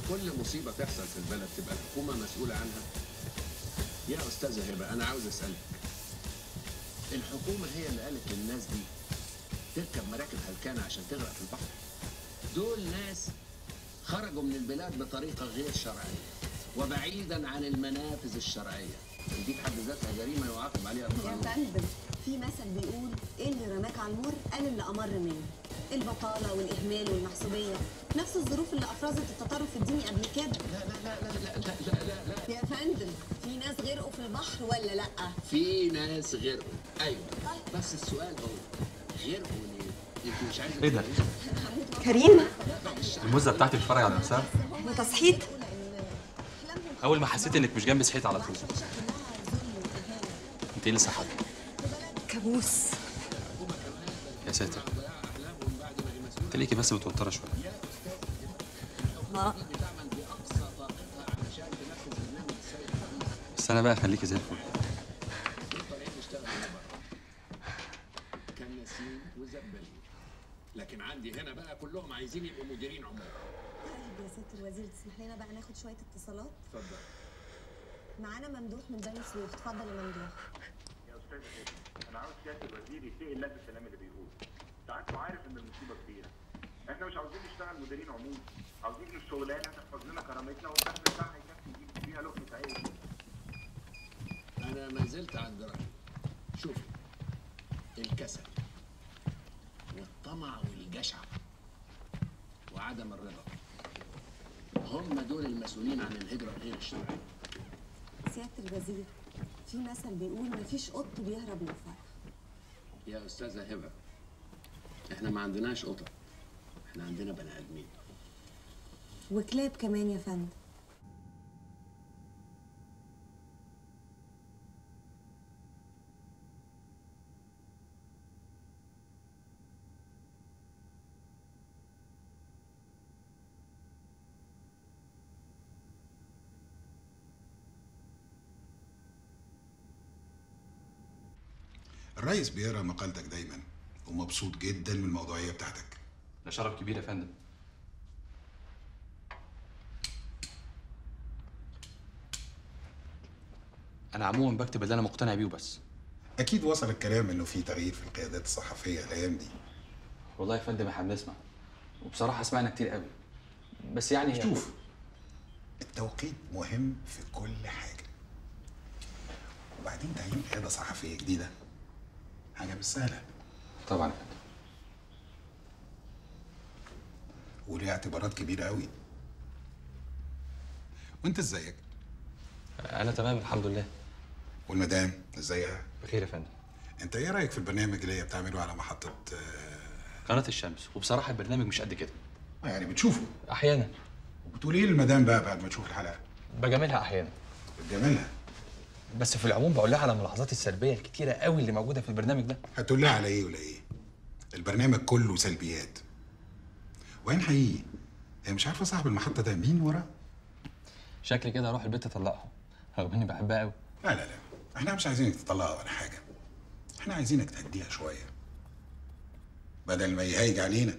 كل مصيبه تحصل في البلد تبقى الحكومه مسؤوله عنها يا استاذه هبه انا عاوز اسالك الحكومه هي اللي قالت للناس دي تركب مراكب هلكانه عشان تغرق في البحر دول ناس خرجوا من البلاد بطريقه غير شرعيه وبعيدا عن المنافذ الشرعيه دي في حد ذاتها جريمه يعاقب عليها يا القانون فندم في مثل بيقول ايه اللي رماك على المر قال اللي امر منه البطاله والاهمال والمحسوبيه نفس الظروف اللي افرزت التطرف الديني قبل كده لا لا لا لا لا لا لا لا, لا. يا فندم في ناس غرقوا في البحر ولا لا في ناس غرقوا ايوه بس السؤال هو غرقوا ليه؟ انت مش عايزه ايه ده؟ كريم المزه بتاعتي بتتفرج على نفسها انت صحيت اول ما حسيت انك مش جنبي صحيت على طول انت ايه اللي صحتك كابوس يا ساتر تلاقيكي بس متوتره شويه ما بس انا بقى خليكي زي الفل كان نسيم وزبل لكن عندي هنا بقى كلهم عايزين يبقوا مديرين عموما طيب يا ست الوزير تسمح لنا بقى ناخد شويه اتصالات اتفضل معانا ممدوح من بني سويف اتفضل يا ممدوح يا استاذ هادي انا عاوز سياده الوزير يتقي الله في الكلام اللي بيقوله ساعات هو عارف ان المصيبه كبيره احنا مش عاوزين نشتغل مديرين عموم عاوزين الشغلانه تحفظ لنا كرامتنا والدخل بتاعنا يكفي نجيب فيها لقمه عيش انا ما زلت عند رايي شوفي الكسل والطمع والجشع وعدم الرضا هم دول المسؤولين عن الهجره غير الشرعيه سياده الوزير في مثل بيقول مفيش قط بيهرب من الفرح يا استاذه هبه احنا ما عندناش قطط احنا عندنا بني ادمين وكلاب كمان يا فندم الرئيس بيقرا مقالتك دايما ومبسوط جدا من الموضوعيه بتاعتك ده شرف كبير يا فندم انا عموما بكتب اللي انا مقتنع بيه وبس اكيد وصل الكلام انه في تغيير في القيادات الصحفيه الايام دي والله يا فندم احنا بنسمع وبصراحه سمعنا كتير قوي بس يعني هي- شوف التوقيت مهم في كل حاجه وبعدين تعيين قياده صحفيه جديده حاجه مش سهله طبعا يا فندم وليها اعتبارات كبيره قوي وانت ازيك انا تمام الحمد لله والمدام ازيها بخير يا فندم انت ايه رايك في البرنامج اللي هي بتعمله على محطه آه، قناه الشمس وبصراحه البرنامج مش قد كده يعني بتشوفه احيانا وبتقول ايه للمدام بقى بعد ما تشوف الحلقه بجاملها احيانا بتجاملها بس في العموم بقول لها على الملاحظات السلبيه الكتيره قوي اللي موجوده في البرنامج ده هتقول لها على ايه ولا ايه البرنامج كله سلبيات وين حقيقي هي مش عارفه صاحب المحطه ده مين ورا شكلي كده اروح البيت اطلقها رغم اني بحبها قوي لا لا لا احنا مش عايزينك تطلقها ولا حاجه احنا عايزينك تهديها شويه بدل ما يهيج علينا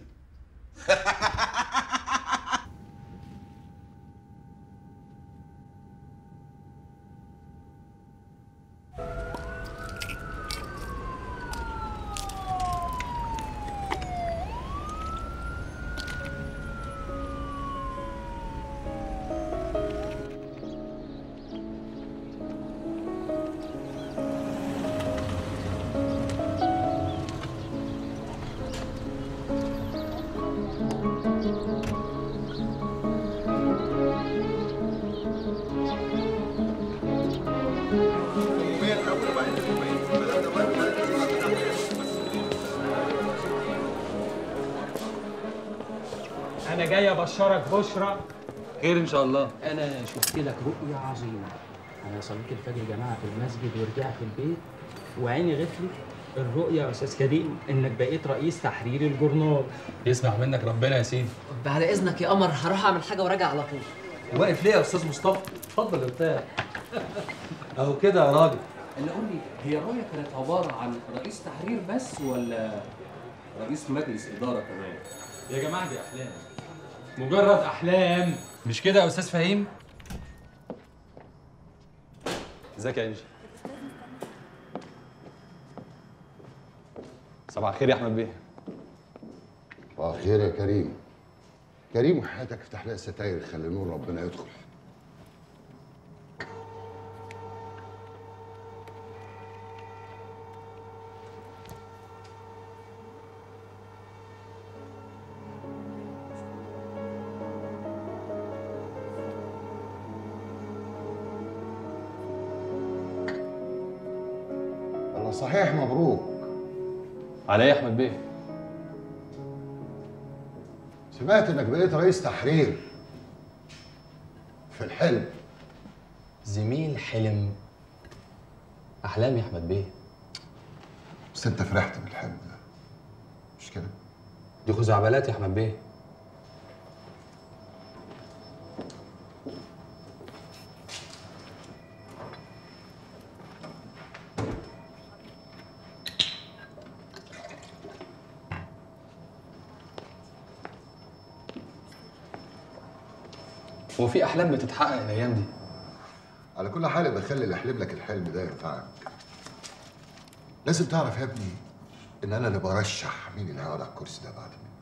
انا جاي ابشرك بشرى خير ان شاء الله انا شفت لك رؤيه عظيمه انا صليت الفجر جماعه في المسجد ورجعت البيت وعيني غفلت الرؤيه يا استاذ كريم انك بقيت رئيس تحرير الجورنال يسمع منك ربنا يا سيدي بعد اذنك يا قمر هروح اعمل حاجه وراجع على طول واقف ليه يا استاذ مصطفى؟ اتفضل ارتاح. اهو كده يا راجل. اللي قول لي هي الرؤيه كانت عباره عن رئيس تحرير بس ولا رئيس مجلس اداره كمان؟ يا جماعه دي احلام مجرد احلام مش كده يا استاذ فهيم ازيك يا انجي صباح الخير يا احمد بيه صباح الخير يا كريم كريم وحياتك افتح لها الستاير خلي نور ربنا يدخل الله صحيح مبروك على ايه يا احمد بيه سمعت انك بقيت رئيس تحرير في الحلم زميل حلم احلام يا احمد بيه بس انت فرحت بالحلم ده مش كده دي خزعبلات يا احمد بيه هو في احلام بتتحقق الايام دي على كل حال يبقى خلي اللي يحلم لك الحلم ده ينفعك لازم تعرف يا ابني ان انا اللي برشح مين اللي هيقعد على الكرسي ده بعد مين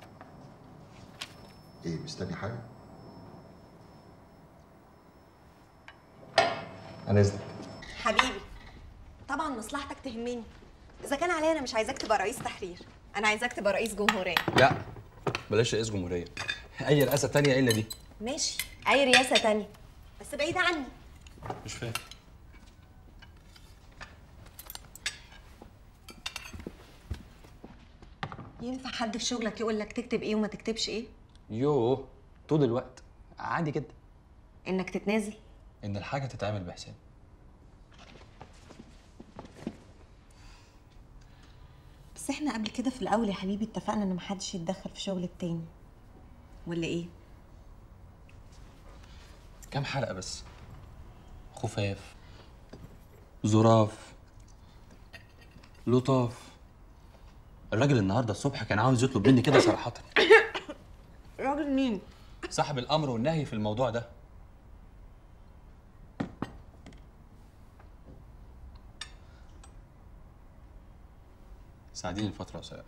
ايه مستني حاجه انا اذنك حبيبي طبعا مصلحتك تهمني اذا كان عليا انا مش عايزاك تبقى رئيس تحرير انا عايزاك تبقى رئيس جمهوريه لا بلاش رئيس جمهوريه اي رئاسه تانية الا دي ماشي اي رئاسه تانية بس بعيده عني مش فاهم ينفع حد في شغلك يقول لك تكتب ايه وما تكتبش ايه يوه طول الوقت عادي جدا انك تتنازل ان الحاجه تتعمل بحساب بس احنا قبل كده في الاول يا حبيبي اتفقنا ان محدش يتدخل في شغل التاني ولا ايه كام حلقه بس خفاف ظراف لطاف الراجل النهارده الصبح كان عاوز يطلب مني كده صراحه راجل مين صاحب الامر والنهي في الموضوع ده ساعديني لفترة قصيرة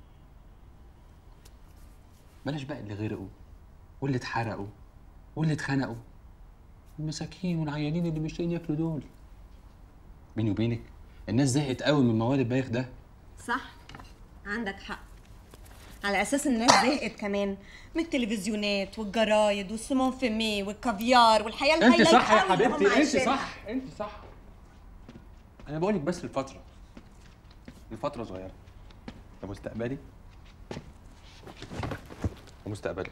بلاش بقى اللي غرقوا واللي اتحرقوا واللي اتخنقوا المساكين والعيانين اللي مش لاقيين ياكلوا دول بيني وبينك الناس زهقت قوي من موال البايخ ده صح عندك حق على اساس الناس زهقت كمان من التلفزيونات والجرايد والسمون فيمي والكافيار والحياه انت الهايله صح يا القوي اللي هم حبيبتي انت عايشينها. صح انت صح انا بقولك بس الفترة الفترة صغيرة ده مستقبلي ومستقبلك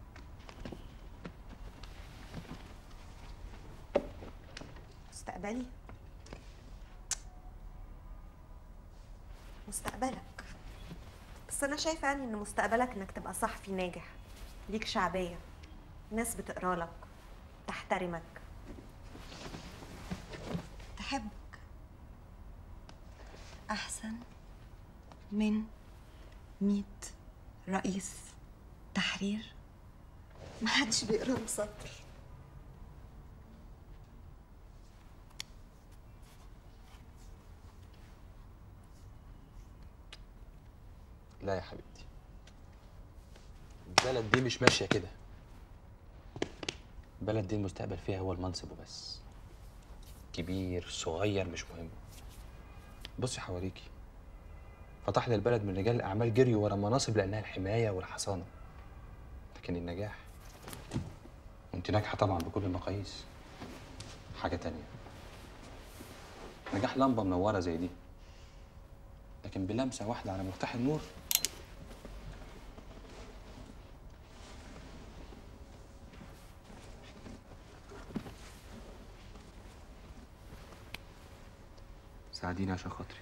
مستقبلي مستقبلك بس انا شايفه يعني ان مستقبلك انك تبقى صحفي ناجح ليك شعبيه ناس بتقرا لك تحترمك تحبك احسن من مية رئيس تحرير محدش بيقرا له سطر لا يا حبيبتي البلد دي مش ماشية كده البلد دي المستقبل فيها هو المنصب وبس كبير صغير مش مهم بصي حواليكي فتح لي البلد من رجال الأعمال جريوا ورا مناصب لأنها الحماية والحصانة لكن النجاح وانت ناجحة طبعا بكل المقاييس حاجة تانية نجاح لمبة منورة زي دي لكن بلمسة واحدة على مفتاح النور ساعديني عشان خاطري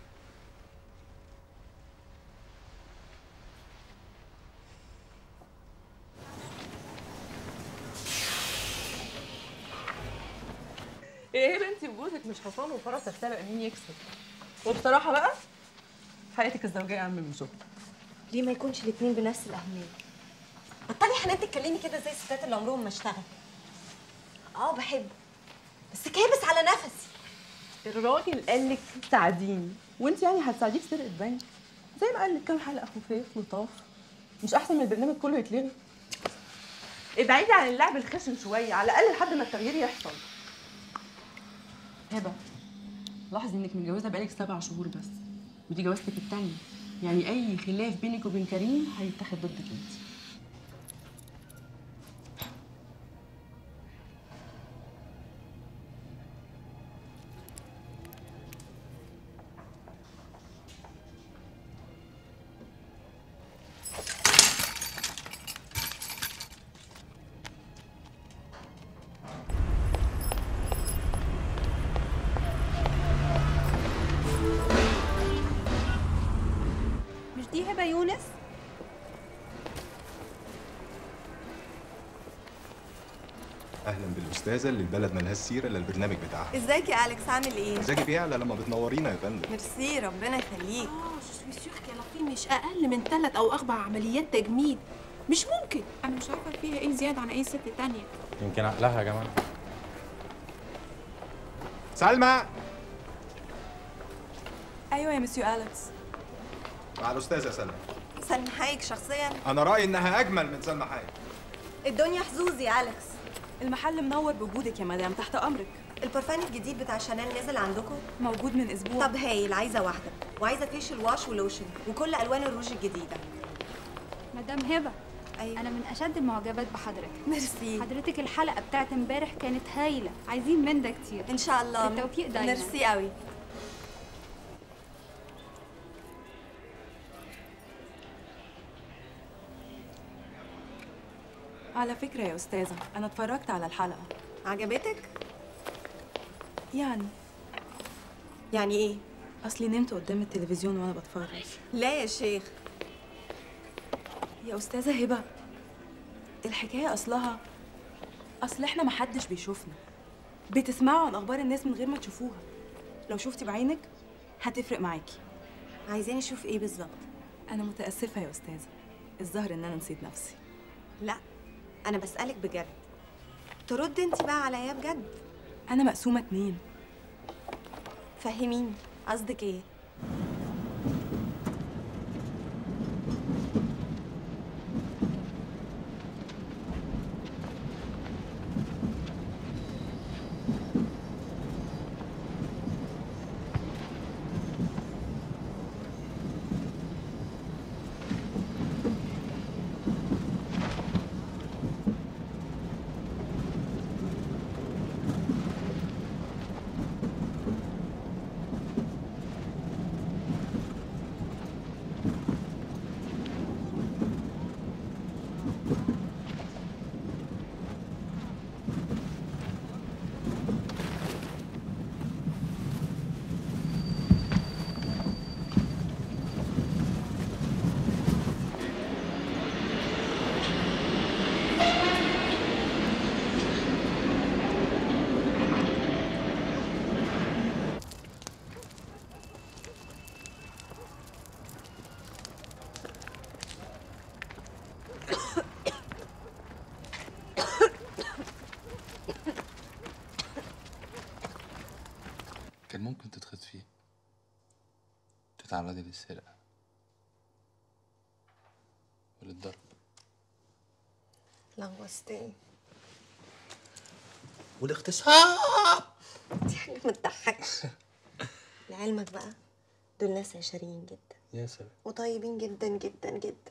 ايه يا بنتي وجوزك مش حصان وفرس السابق مين يكسب وبصراحه بقى حياتك الزوجيه اهم من شغل ليه ما يكونش الاتنين بنفس الاهميه بطلي يا حنان تتكلمي كده زي الستات اللي عمرهم ما اشتغلوا اه بحبه بس كابس على نفسي الراجل قال لك ساعديني وانت يعني هتساعديه في سرقه بنك زي ما قال لك كام حلقه خفاف لطاف مش احسن من البرنامج كله يتلغي ابعدي عن اللعب الخشن شويه على الاقل لحد ما التغيير يحصل هبه لاحظي انك متجوزه بقالك سبع شهور بس ودي جوازتك التانية يعني اي خلاف بينك وبين كريم هيتاخد ضدك انت مش دي هبه يونس اهلا بالاستاذه اللي البلد ملهاش سيره الا البرنامج بتاعها ازيك يا اليكس عامل ايه؟ مزاجي بيعلى لما بتنورينا يا فندم ميرسي ربنا يخليك جو سوي سيغ كي لا في مش اقل من ثلاث او اربع عمليات تجميل مش ممكن انا مش عارفه فيها ايه زياده عن اي ست تانية يمكن عقلها يا جماعه سلمى ايوه يا مسيو اليكس مع الاستاذه سلمى سلمى حايك شخصيا انا رايي انها اجمل من سلمى حاجه الدنيا حظوظ يا اليكس المحل منور بوجودك يا مدام تحت امرك البرفان الجديد بتاع شانيل نزل عندكم موجود من اسبوع طب هايل عايزه واحده وعايزه فيشل واش ولوشن وكل الوان الروج الجديده مدام هبه أيوة. انا من اشد المعجبات بحضرتك ميرسي حضرتك الحلقه بتاعت امبارح كانت هايله عايزين من ده كتير ان شاء الله بالتوفيق دايما ميرسي قوي على فكره يا استاذه انا اتفرجت على الحلقه عجبتك يعني يعني ايه اصلي نمت قدام التلفزيون وانا بتفرج لا يا شيخ يا استاذه هبه الحكايه اصلها اصل احنا محدش بيشوفنا بتسمعوا عن اخبار الناس من غير ما تشوفوها لو شفتي بعينك هتفرق معاكي عايزاني اشوف ايه بالظبط انا متاسفه يا استاذه الظاهر ان انا نسيت نفسي لا انا بسالك بجد ترد انت بقى عليا بجد انا مقسومه اتنين فهميني قصدك ايه كان ممكن تتخطفي تتعرضي للسرقة وللضرب لغوصتني والاغتصاب دي حاجه ما تضحكش لعلمك بقى دول ناس عشريين جدا يا سلام وطيبين جدا جدا جدا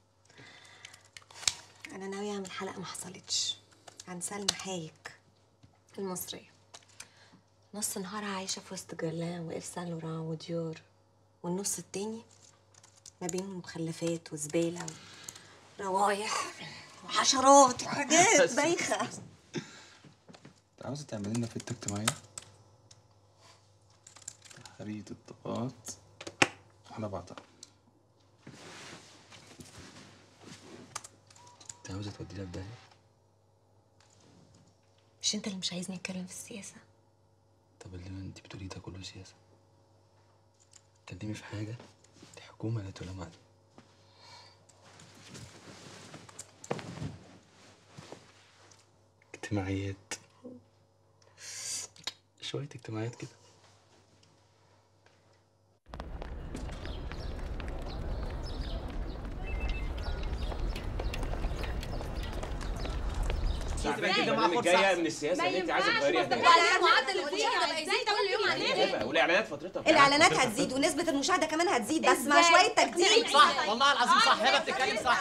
انا ناويه اعمل حلقه ما حصلتش عن سلمى حايك المصريه نص نهارها عايشه في وسط جرلان وإيف سان لوران وديور والنص التاني ما بين مخلفات وزباله وروايح وحشرات وحاجات بايخه انت عاوزة تعملي لنا فيت اجتماعية؟ خريطة الطاقات على بعضها انت عاوزة تودينا في داهية؟ مش انت اللي مش عايزني اتكلم في السياسه طب اللي انت بتقوليه ده كله سياسة اتكلمي في حاجة دي حكومة لا تلام عليها اجتماعيات شوية اجتماعيات كده تعبان كده مع جايه من السياسه اللي انت عايزه تغيريها دي معدل الفيديو هيزيد كل يوم علينا والاعلانات فترتها بتاعت الاعلانات فترتها. هتزيد ونسبه المشاهده كمان هتزيد بس مع شويه تجديد صح والله العظيم صح هبه بتتكلم صح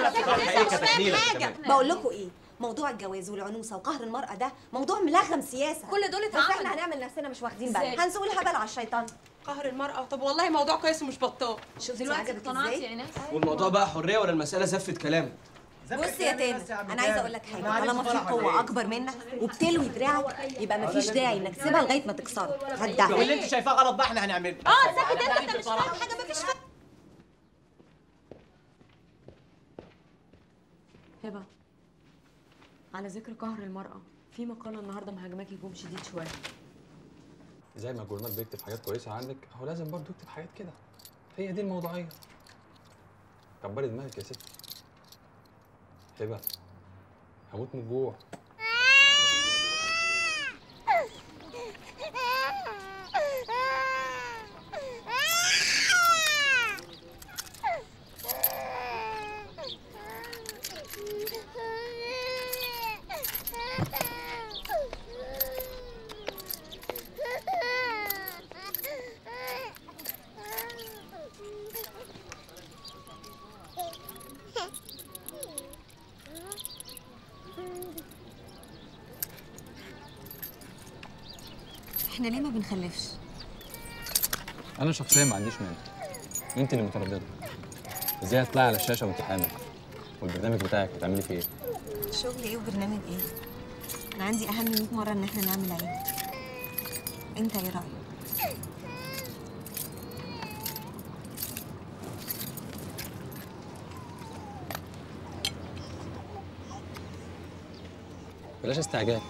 بقول لكم ايه موضوع الجواز والعنوسه وقهر المراه ده موضوع ملغم سياسه كل دول بس احنا هنعمل نفسنا مش واخدين إزاي؟ بالنا هنسوق الهبل على الشيطان قهر المرأة طب والله موضوع كويس ومش بطال شفتي دلوقتي عجبك اقتنعتي ازاي؟ يا ناس والموضوع بقى حريه ولا المساله زفه كلام بص يا تامر انا عايزه اقول لك حاجه طالما في قوه اكبر منك وبتلوي دراعك يبقى مفيش داعي انك تسيبها لغايه ما تكسره واللي انت هتدعي شايفاه غلط بقى احنا هنعمله اه ساكت انت انت مش فاهم حاجه مفيش فاهم هبه على ذكر قهر المرأة في مقالة النهاردة مهاجماكي هجوم شديد شوية زي ما الجورنال بيكتب حاجات كويسة عنك هو لازم برضه يكتب حاجات كده هي دي الموضوعية كبري دماغك يا ستي هبة هموت من الجوع احنا ليه ما بنخلفش أنا شخصيا ما عنديش مانع أنت اللي مترددة إزاي هتطلعي على الشاشة وأنت حامل والبرنامج بتاعك هتعملي فيه إيه؟ شغل ايه وبرنامج ايه انا عندي اهم 100 مره ان احنا نعمل عيد انت ايه رايك بلاش استعجال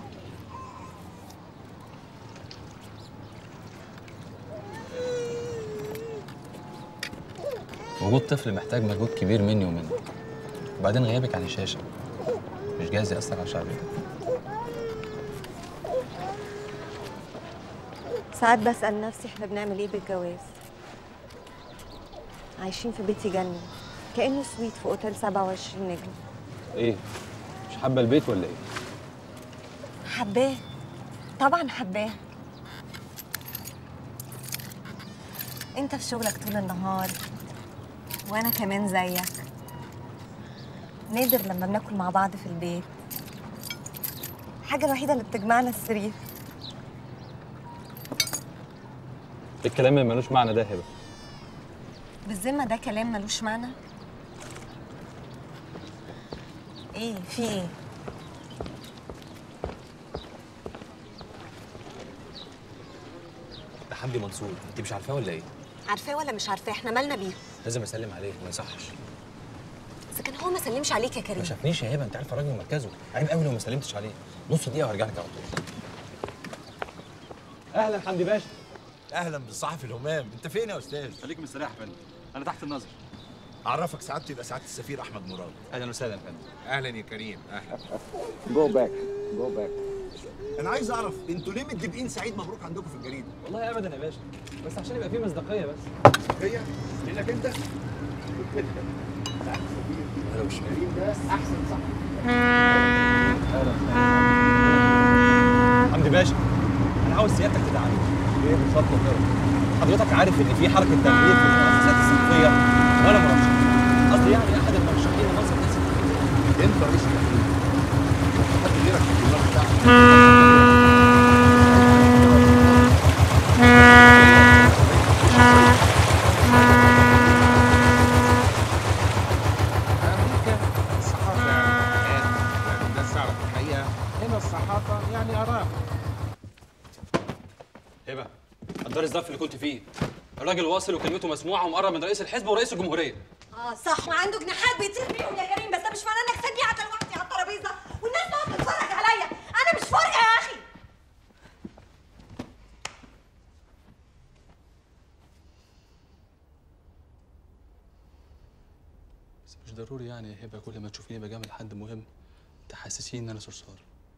وجود طفل محتاج مجهود كبير مني ومنك وبعدين غيابك عن الشاشة مش جايز يأثر على شعبيتك ساعات بسال نفسي احنا بنعمل ايه بالجواز عايشين في بيت يجنن كانه سويت في اوتيل 27 نجم إيه؟ مش حابة البيت ولا إيه؟ حباه طبعا حباه انت في شغلك طول النهار وانا كمان زيك نادر لما بناكل مع بعض في البيت الحاجة الوحيدة اللي بتجمعنا السرير الكلام اللي ملوش معنى ده هبة بالذمة ده كلام ملوش معنى ايه في ايه ده حمدي منصور انت مش عارفاه ولا ايه عارفاه ولا مش عارفاه احنا مالنا بيه لازم اسلم عليه ما يصحش اذا كان هو ما سلمش عليك يا كريم ما شافنيش يا هبه انت عارفه راجل مركزه عيب قوي لو ما سلمتش عليه نص دقيقه وهرجع لك على طول اهلا حمدي باشا اهلا بالصحفي الهمام انت فين يا استاذ خليك مستريح يا فندم انا تحت النظر اعرفك سعادته يبقى سعاده السفير احمد مراد اهلا وسهلا يا فندم اهلا يا كريم اهلا جو باك جو باك انا عايز اعرف انتوا ليه متفقين سعيد مبروك عندكم في الجريده والله ابدا يا باشا بس عشان يبقى فيه مصداقيه بس هي لانك انت انا مش كريم ده احسن صحفي حمدي باشا انا عاوز سيادتك تدعمني ايه بالظبط كده حضرتك عارف ان في حركه تغيير في المؤسسات الصحفيه وانا مرشح قصدي يعني احد المرشحين لمنصب رئيس التحرير انت رئيس التحرير حد غيرك في الدولار بتاعك الصحافة يعني الناس تعرف الحقيقة هنا الصحافة يعني آراء هبه قدر الظرف اللي كنت فيه الراجل واصل وكلمته مسموعه ومقرب من رئيس الحزب ورئيس الجمهوريه اه صح وعنده جناحات بيطير بيهم يا كريم بس ده مش معناه انك سيبني قاعده لوحدي على الترابيزه والناس تقعد تتفرج عليا انا مش فارقه يا اخي بس مش ضروري يعني يا هبه كل ما تشوفيني بجامل حد مهم تحسسيني ان انا صرصار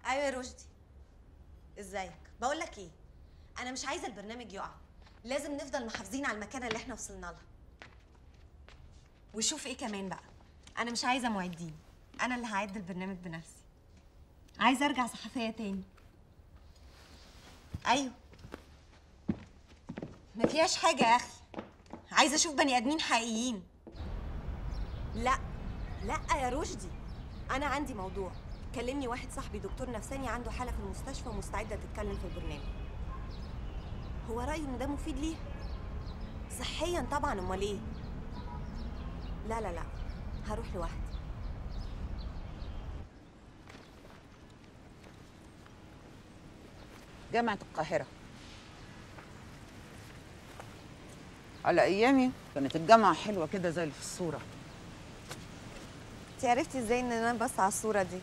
ايوه يا رشدي ازيك بقول لك ايه انا مش عايزه البرنامج يقع لازم نفضل محافظين على المكانه اللي احنا وصلنا لها وشوف ايه كمان بقى انا مش عايزه معدين انا اللي هعد البرنامج بنفسي عايزه ارجع صحفيه تاني ايوه ما فيهاش حاجه يا اخي عايزه اشوف بني ادمين حقيقيين لا لا يا رشدي انا عندي موضوع كلمني واحد صاحبي دكتور نفساني عنده حاله في المستشفى ومستعده تتكلم في البرنامج هو رايه ان ده مفيد ليه صحيا طبعا امال ايه لا لا لا هروح لوحدي جامعة القاهرة على أيامي كانت الجامعة حلوة كده زي اللي في الصورة انت عرفتي ازاي ان انا بس على الصوره دي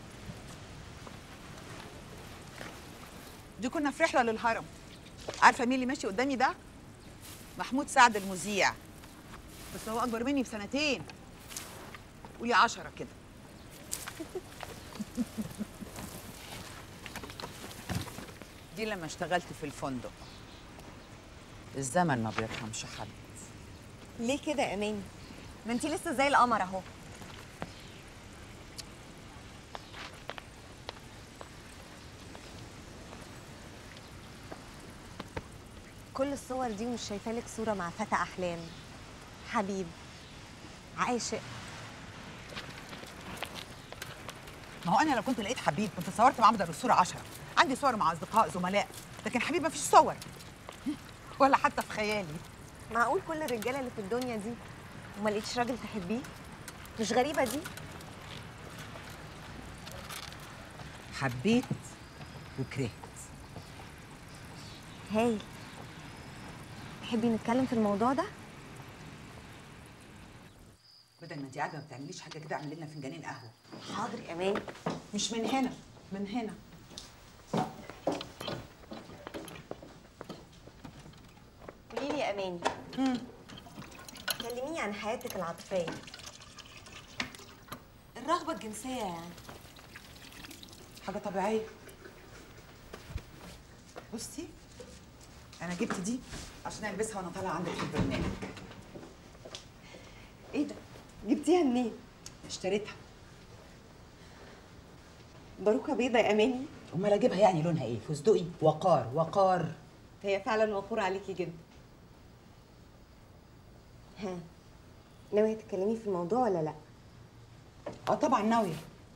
دي كنا في رحلة للهرم عارفة مين اللي ماشي قدامي ده؟ محمود سعد المذيع بس هو أكبر مني بسنتين قولي عشرة كده دي لما اشتغلت في الفندق الزمن ما بيرحمش حد ليه كده يا اماني ما انت لسه زي القمر اهو كل الصور دي ومش شايفه لك صوره مع فتى احلام حبيب عاشق ما هو انا لو كنت لقيت حبيب كنت صورت معاه بدل الصوره عشرة عندي صور مع اصدقاء زملاء لكن حبيب ما فيش صور ولا حتى في خيالي معقول كل الرجاله اللي في الدنيا دي وما لقيتش راجل تحبيه مش غريبه دي حبيت وكرهت هاي تحبي نتكلم في الموضوع ده بدل ما انت قاعده ما بتعمليش حاجه كده اعملي لنا فنجانين قهوه حاضر يا اماني مش من هنا من هنا قولي لي يا اماني كلميني عن حياتك العاطفيه الرغبه الجنسيه يعني حاجه طبيعيه بصي انا جبت دي عشان البسها وانا طالعه عندك في البرنامج ايه ده جبتيها منين اشتريتها باروكه بيضه يا اماني امال اجيبها يعني لونها ايه فستقي وقار وقار هي فعلا وقور عليكي جدا ها ناويه تتكلمي في الموضوع ولا لا اه طبعا ناويه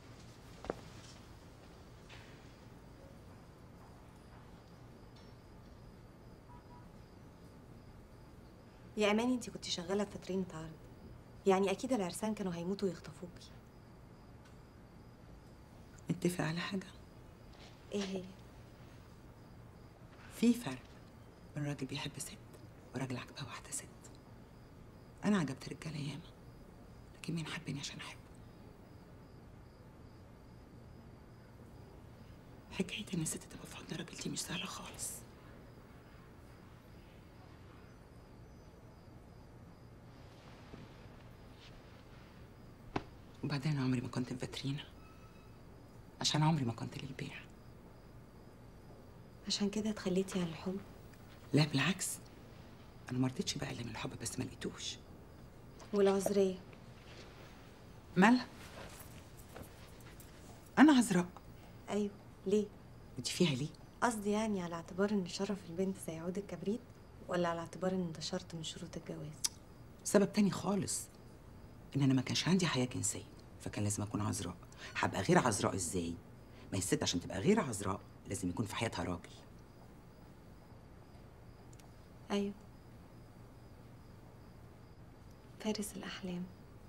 يا اماني انت كنت شغاله في فاترينة عرض يعني اكيد العرسان كانوا هيموتوا ويخطفوكي نتفق على حاجه ايه هي في فرق بين راجل بيحب ست وراجل عجبها واحده ست انا عجبت رجاله ياما لكن مين حبني عشان احبه حكايه ان الست تبقى في حضن راجل دي مش سهله خالص وبعدين أنا عمري ما كنت في فاترينا عشان عمري ما كنت للبيع عشان كده اتخليتي عن الحب لا بالعكس انا ما رضيتش بقى الا من الحب بس ما لقيتوش والعذريه مالها انا عذراء ايوه ليه ودي فيها ليه قصدي يعني على اعتبار ان شرف البنت زي عود الكبريت ولا على اعتبار ان ده شرط من شروط الجواز سبب تاني خالص ان انا ما كانش عندي حياه جنسيه فكان لازم اكون عذراء هبقى غير عذراء ازاي ما هي الست عشان تبقى غير عذراء لازم يكون في حياتها راجل ايوه فارس الاحلام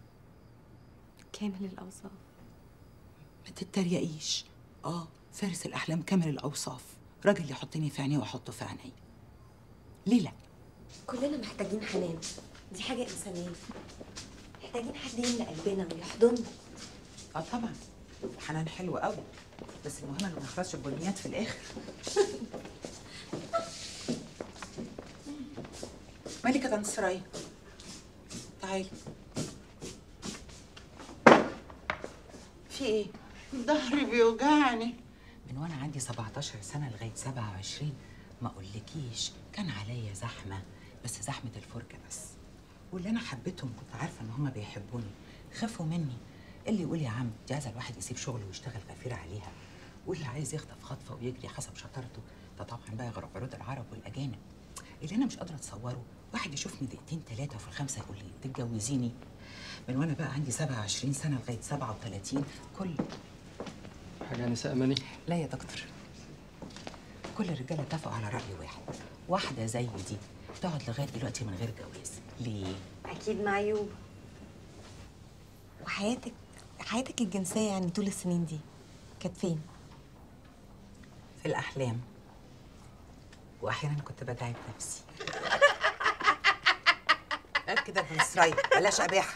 كامل الاوصاف ما تتريقيش اه فارس الاحلام كامل الاوصاف راجل يحطني في عينيه واحطه في عيني ليه لا كلنا محتاجين حنان دي حاجه انسانيه محتاجين حد يملى قلبنا ويحضننا اه طبعا حنان حلو قوي بس المهم انه ما يخلصش البنيات في الاخر مالك يا طنط سرايا تعالي في ايه ظهري بيوجعني من وانا عندي 17 سنه لغايه 27 ما اقولكيش كان عليا زحمه بس زحمه الفرجه بس واللي انا حبيتهم كنت عارفه ان هم بيحبوني خافوا مني اللي يقول يا عم دي عايزه الواحد يسيب شغله ويشتغل غفير عليها واللي عايز يخطف خطفه ويجري حسب شطارته ده طبعا بقى غير عروض العرب والاجانب اللي انا مش قادره اتصوره واحد يشوفني دقيقتين ثلاثه وفي الخمسه يقول لي تتجوزيني من وانا بقى عندي 27 سنه لغايه 37 كل حاجه نساء اماني لا يا دكتور كل الرجاله اتفقوا على راي واحد واحده زي دي تقعد لغايه دلوقتي من غير جواز ليه اكيد معيوب وحياتك حياتك الجنسيه يعني طول السنين دي كانت فين في الاحلام واحيانا كنت بدعي بنفسي قال كده ابن اسرائيل بلاش اباحه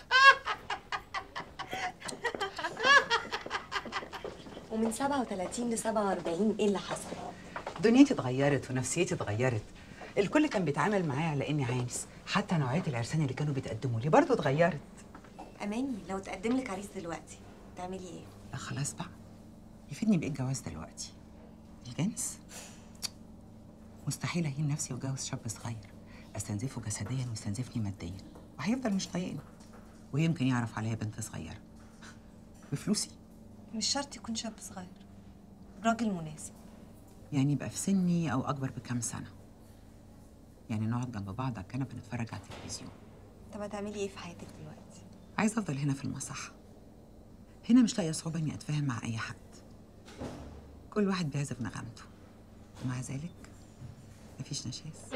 ومن 37 ل 47 ايه اللي حصل دنيتي اتغيرت ونفسيتي اتغيرت الكل كان بيتعامل معايا على اني عانس حتى نوعيه العرسان اللي كانوا بيتقدموا لي برضه اتغيرت اماني لو تقدم لك عريس دلوقتي تعملي ايه لا خلاص بقى يفيدني بايه الجواز دلوقتي الجنس مستحيل اهين نفسي واتجوز شاب صغير استنزفه جسديا ويستنزفني ماديا وهيفضل مش طايقني ويمكن يعرف عليا بنت صغيره بفلوسي مش شرط يكون شاب صغير راجل مناسب يعني يبقى في سني او اكبر بكام سنه يعني نقعد جنب بعض على الكنبه نتفرج على التلفزيون طب هتعملي ايه في حياتك دلوقتي عايزه افضل هنا في المصح هنا مش لاقيه صعوبه اني اتفاهم مع اي حد كل واحد بيعزف نغمته ومع ذلك مفيش نشاز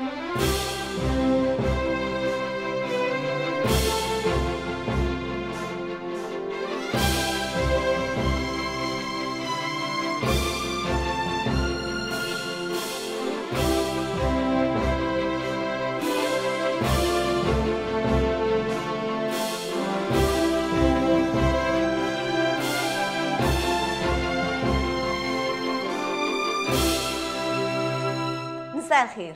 مساء الخير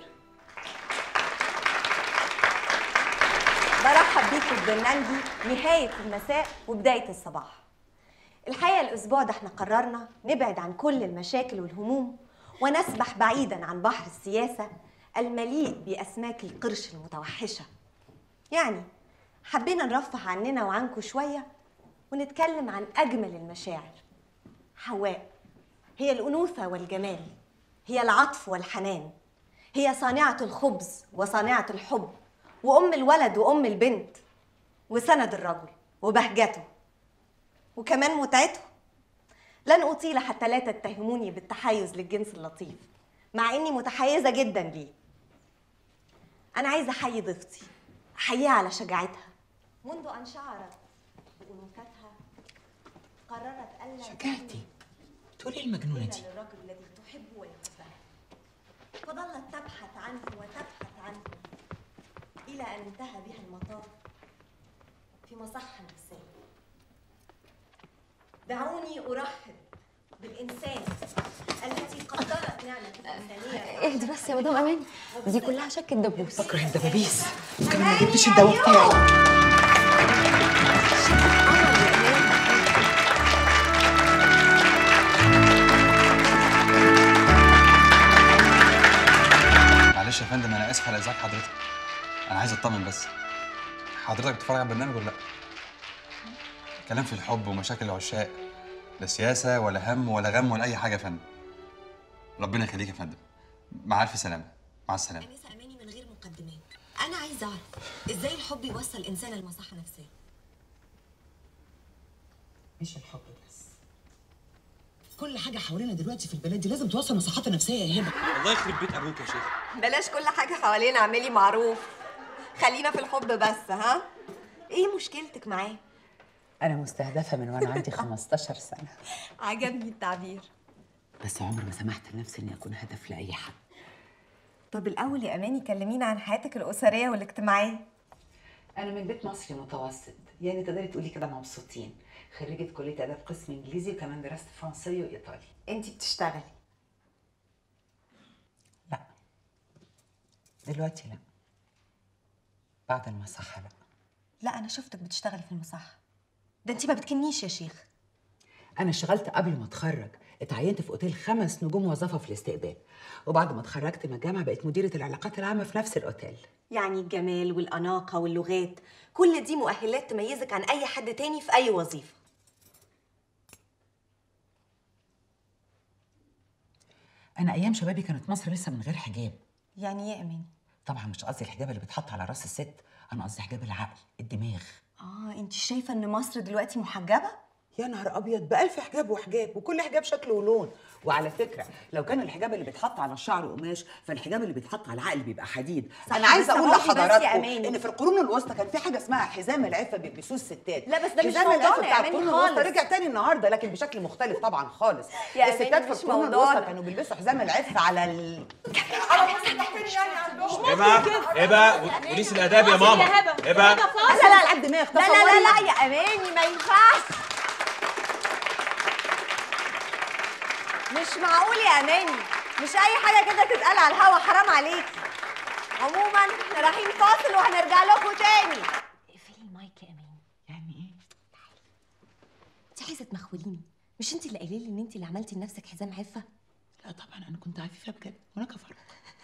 برحب بيكم في برنامجي نهاية المساء وبداية الصباح الحقيقة الأسبوع ده احنا قررنا نبعد عن كل المشاكل والهموم ونسبح بعيدا عن بحر السياسة المليء بأسماك القرش المتوحشة يعني حبينا نرفه عننا وعنكم شوية ونتكلم عن أجمل المشاعر حواء هي الأنوثة والجمال هي العطف والحنان هي صانعة الخبز وصانعة الحب وأم الولد وأم البنت وسند الرجل وبهجته وكمان متعته لن أطيل حتى لا تتهموني بالتحيز للجنس اللطيف مع إني متحيزة جدا ليه أنا عايزة أحيي ضيفتي أحييها على شجاعتها منذ أن شعرت بأنوثتها قررت ألا شجاعتي تقولي إيه المجنونه دي للرجل الذي تحب ويحبها فظلت تبحث عنه وتبحث عنه إلى أن انتهى بها المطاف في مصحة نفسية دعوني أرحب بالإنسان التي قدرت نعمة الإنسانية اهدي بس يا مدام اماني دي كلها شكة دبوس بكره الدبابيس وكمان ما جبتش الدواء بتاعي معلش يا فندم انا اسف على ازعاج حضرتك انا عايز اطمن بس حضرتك بتتفرج على البرنامج ولا لا كلام في الحب ومشاكل العشاق لا سياسه ولا هم ولا غم ولا اي حاجه يا فندم ربنا يخليك يا فندم مع الف سلامه مع السلامه أنسة أماني من غير مقدمات أنا عايزة أعرف إزاي الحب يوصل الإنسان لمصحة نفسية مش الحب بس كل حاجه حوالينا دلوقتي في البلد دي لازم توصل مصحتها نفسيه يا هبه الله يخرب بيت ابوك يا شيخ بلاش كل حاجة حوالينا اعملي معروف خلينا في الحب بس ها ايه مشكلتك معاه انا مستهدفه من وانا عندي 15 سنه عجبني التعبير بس عمري ما سمحت لنفسي اني اكون هدف لاي حد طب الاول يا اماني كلمينا عن حياتك الاسريه والاجتماعيه انا من بيت مصري متوسط يعني تقدري تقولي كده مبسوطين خريجه كليه اداب قسم انجليزي وكمان درست فرنسيه وايطالي انت بتشتغلي دلوقتي لا بعد المصحه لا لا انا شفتك بتشتغلي في المصحه ده انت ما بتكنيش يا شيخ انا اشتغلت قبل ما اتخرج اتعينت في اوتيل خمس نجوم موظفه في الاستقبال وبعد ما اتخرجت من الجامعه بقيت مديره العلاقات العامه في نفس الاوتيل يعني الجمال والأناقة واللغات كل دي مؤهلات تميزك عن أي حد تاني في أي وظيفة انا ايام شبابي كانت مصر لسه من غير حجاب يعني ايه يا أماني؟ طبعا مش قصدي الحجاب اللي بيتحط على راس الست انا قصدي حجاب العقل الدماغ آه أنت شايفة إن مصر دلوقتي محجبة؟ يا نهار ابيض بألف حجاب وحجاب وكل حجاب شكل ولون وعلى فكره لو كان الحجاب اللي بيتحط على الشعر قماش فالحجاب اللي بيتحط على العقل بيبقى حديد صح، انا عايزه بس اقول قولي بس يا لحضراتكم أماني. ان في القرون الوسطى كان في حاجه اسمها حزام العفه بيلبسوه الستات لا، بس ده مش حزام موضوعنا العفه يا بتاع أماني القرون الوسطى خالص. رجع تاني النهارده لكن بشكل مختلف طبعا خالص يا أماني الستات في مش القرون موضوعنا. الوسطى كانوا بيلبسوا حزام العفه على ال... هبه هبه وليس الاداب يا ماما هبه لا لا لا الدماغ لا لا لا لا يا أماني ما ينفعش مش معقول يا أماني مش أي حاجة كده تتقال على الهوا حرام عليكي عموما احنا رايحين فاصل وهنرجع لكم تاني اقفلي المايك يا أماني يعني ايه؟ انت عايزة تمخوليني مش انت اللي قايله لي ان انت اللي عملتي لنفسك حزام عفة؟ لا طبعا انا كنت عفيفه بجد وانا كفرت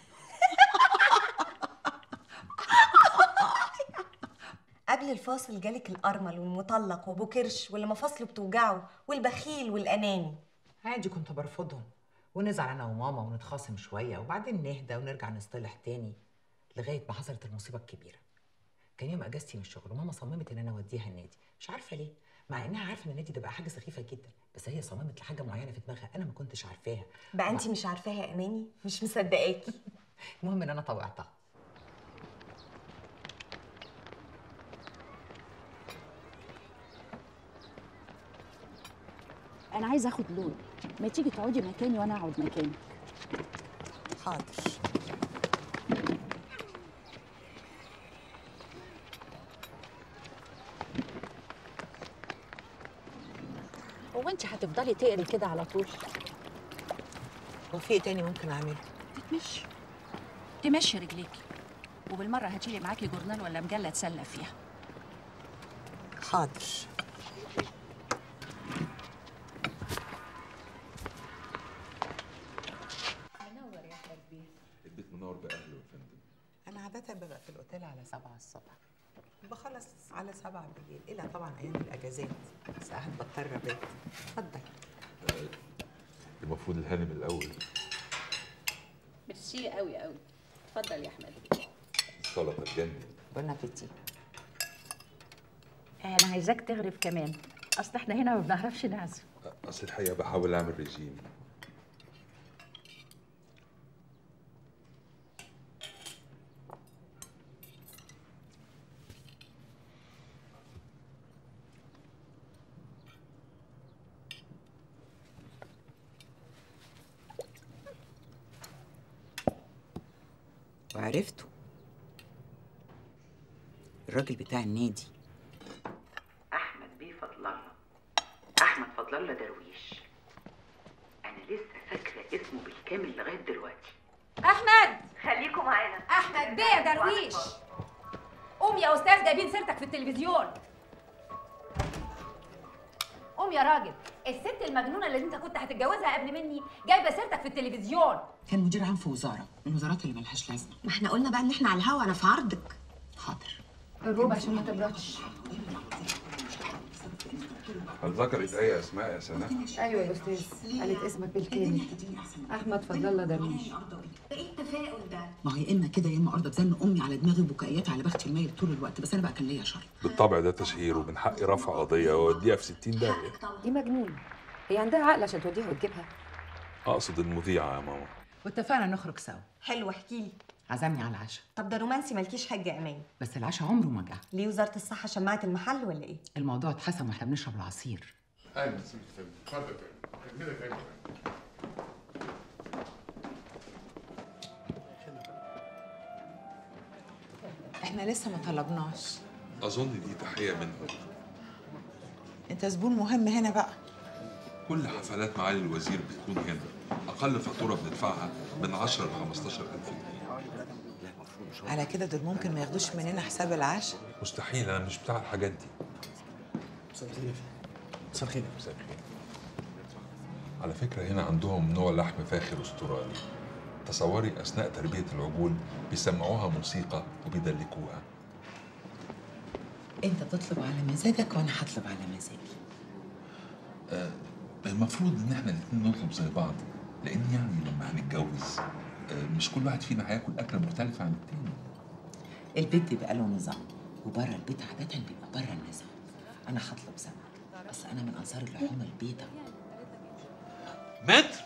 قبل الفاصل جالك الأرمل والمطلق وأبو كرش واللي مفاصله بتوجعه والبخيل والأناني عادي كنت برفضهم ونزعل انا وماما ونتخاصم شويه وبعدين نهدى ونرجع نصطلح تاني لغايه ما حصلت المصيبه الكبيره كان يوم اجازتي من الشغل وماما صممت ان انا اوديها النادي مش عارفه ليه مع انها عارفه ان النادي ده بقى حاجه سخيفه جدا بس هي صممت لحاجه معينه في دماغها انا ما كنتش عارفاها بقى انت مش عارفاها يا أماني مش مصدقاكي المهم ان انا طوعتها انا عايزه اخد لون ما تيجي تقعدي مكاني وانا اقعد مكانك حاضر هو انت هتفضلي تقري كده على طول وفي ايه تاني ممكن اعمله تتمشي تمشي رجليكي وبالمره هاتيلي معاكي جورنال ولا مجله اتسلى فيها حاضر منور يا حبيبي البيت منور باهله يا فندم انا عاده ببقى في الاوتيل على سبعة الصبح بخلص على سبعة بالليل الا طبعا ايام الاجازات ساعات بضطر ابات اتفضل المفروض الهانم الاول ميرسي قوي قوي اتفضل يا احمد السلطه تجنن بون ابيتي انا عايزاك تغرف كمان اصل احنا هنا ما بنعرفش نعزف اصل الحقيقه بحاول اعمل ريجيم وعرفته الراجل بتاع النادي احمد بيه فضل الله احمد فضل الله درويش انا لسه فاكره اسمه بالكامل لغايه دلوقتي احمد خليكم معانا احمد بيه يا درويش قوم يا استاذ جايبين سيرتك في التلفزيون قوم يا راجل الست المجنونه اللي انت كنت هتتجوزها قبل مني جايبه سيرتك في التلفزيون كان مدير عام في وزاره من الوزارات اللي ملهاش لازمه ما احنا قلنا بقى ان احنا على الهوا انا في عرضك حاضر الربع عشان ما تبردش هل ذكرت اي اسماء يا سناء؟ ايوه يا استاذ قالت اسمك بالكامل احمد فضل الله درويش ايه التفاؤل ده ما هو يا اما كده يا اما ارضى بزن امي على دماغي وبكائيات على بختي الميل طول الوقت بس انا بقى كان ليا شر بالطبع ده تشهير ومن حقي رفع قضيه واوديها في 60 داهيه دي مجنونه هي عندها عقل عشان توديها وتجيبها اقصد المذيعه يا ماما واتفقنا نخرج سوا حلو احكي لي عزمني على العشاء طب ده رومانسي مالكيش حاجه يا اماني بس العشاء عمره ما جه ليه وزاره الصحه شمعت المحل ولا ايه الموضوع اتحسم واحنا بنشرب العصير اهلا سيدي اتفضل كده تاني احنا لسه ما طلبناش اظن دي تحيه منهم انت زبون مهم هنا بقى كل حفلات معالي الوزير بتكون هنا اقل فاتوره بندفعها من 10 ل 15000 جنيه على كده دول ممكن ما ياخدوش مننا حساب العشاء مستحيل انا مش بتاع الحاجات دي مساء الخير مساء الخير مساء الخير على فكرة هنا عندهم نوع لحم فاخر استرالي تصوري أثناء تربية العجول بيسمعوها موسيقى وبيدلكوها انت تطلب على مزاجك وانا هطلب على مزاجي آه المفروض إن إحنا الاتنين نطلب زي بعض لأن يعني لما هنتجوز آه مش كل واحد فينا هياكل أكلة مختلفة عن التاني البيت بيبقى له نظام وبره البيت عادة بيبقى بره النظام انا هطلب سمك بس انا من انصار اللحوم البيضاء متر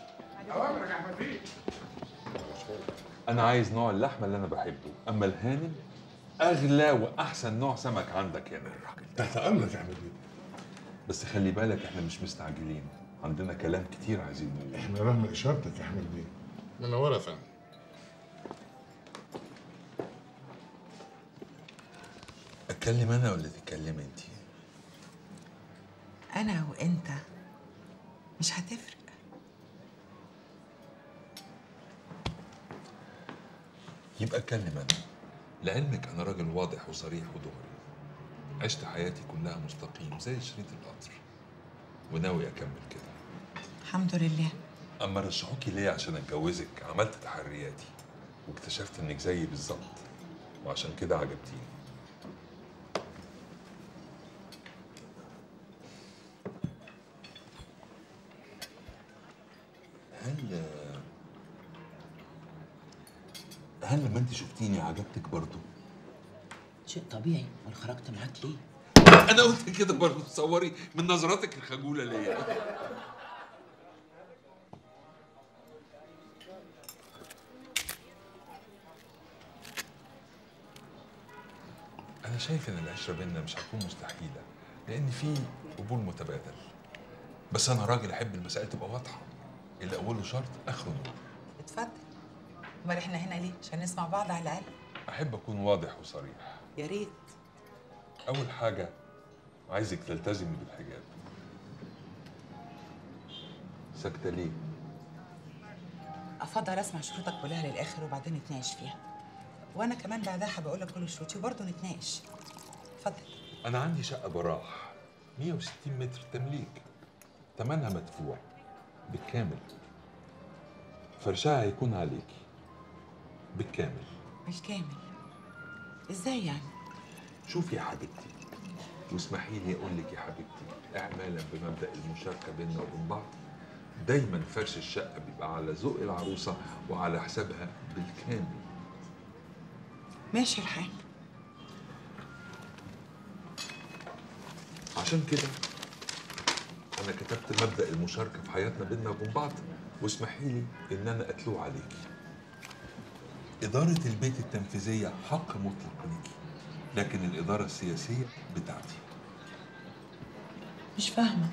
أنا عايز نوع اللحمة اللي أنا بحبه أما الهانم أغلى وأحسن نوع سمك عندك هنا تحت امرك يا احمد بيه بس خلي بالك إحنا مش مستعجلين عندنا كلام كتير عايزين نقوله احنا رغم اشارتك يا احمد بيه منوره يا فندم أتكلم أنا ولا تتكلم أنت؟ انا وانت مش هتفرق يبقى اتكلم أنا لعلمك أنا راجل واضح وصريح ودغري عشت حياتي كلها مستقيم زي شريط القطر وناوي أكمل كده الحمد لله أما رشحوكي ليه عشان أتجوزك عملت تحرياتي واكتشفت إنك زيي بالظبط وعشان كده عجبتيني هل هل لما انت شفتيني عجبتك برضو؟ شيء طبيعي امال خرجت معاك ليه انا قلت كده برضو تصوري من نظراتك الخجوله ليا انا شايف ان العشره بينا مش هتكون مستحيله لان في قبول متبادل بس انا راجل احب المسائل تبقى واضحه اللي اوله شرط اخره نور اتفضل امال احنا هنا ليه عشان نسمع بعض على الاقل احب اكون واضح وصريح يا ريت اول حاجه عايزك تلتزمي بالحجاب ساكته ليه افضل اسمع شروطك كلها للاخر وبعدين نتناقش فيها وانا كمان بعدها هبقول لك كل شروطي وبرضه نتناقش اتفضل انا عندي شقه براح 160 متر تمليك تمنها مدفوع بالكامل فرشها هيكون عليكي بالكامل بالكامل ازاي يعني شوفي يا حبيبتي واسمحي لي اقول لك يا حبيبتي اعمالا بمبدا المشاركه بيننا وبين بعض دايما فرش الشقه بيبقى على ذوق العروسه وعلى حسابها بالكامل ماشي الحال عشان كده انا كتبت مبدا المشاركه في حياتنا بيننا وبين بعض واسمحي لي ان انا اتلو عليكي اداره البيت التنفيذيه حق مطلق ليكي لكن الاداره السياسيه بتاعتي مش فاهمه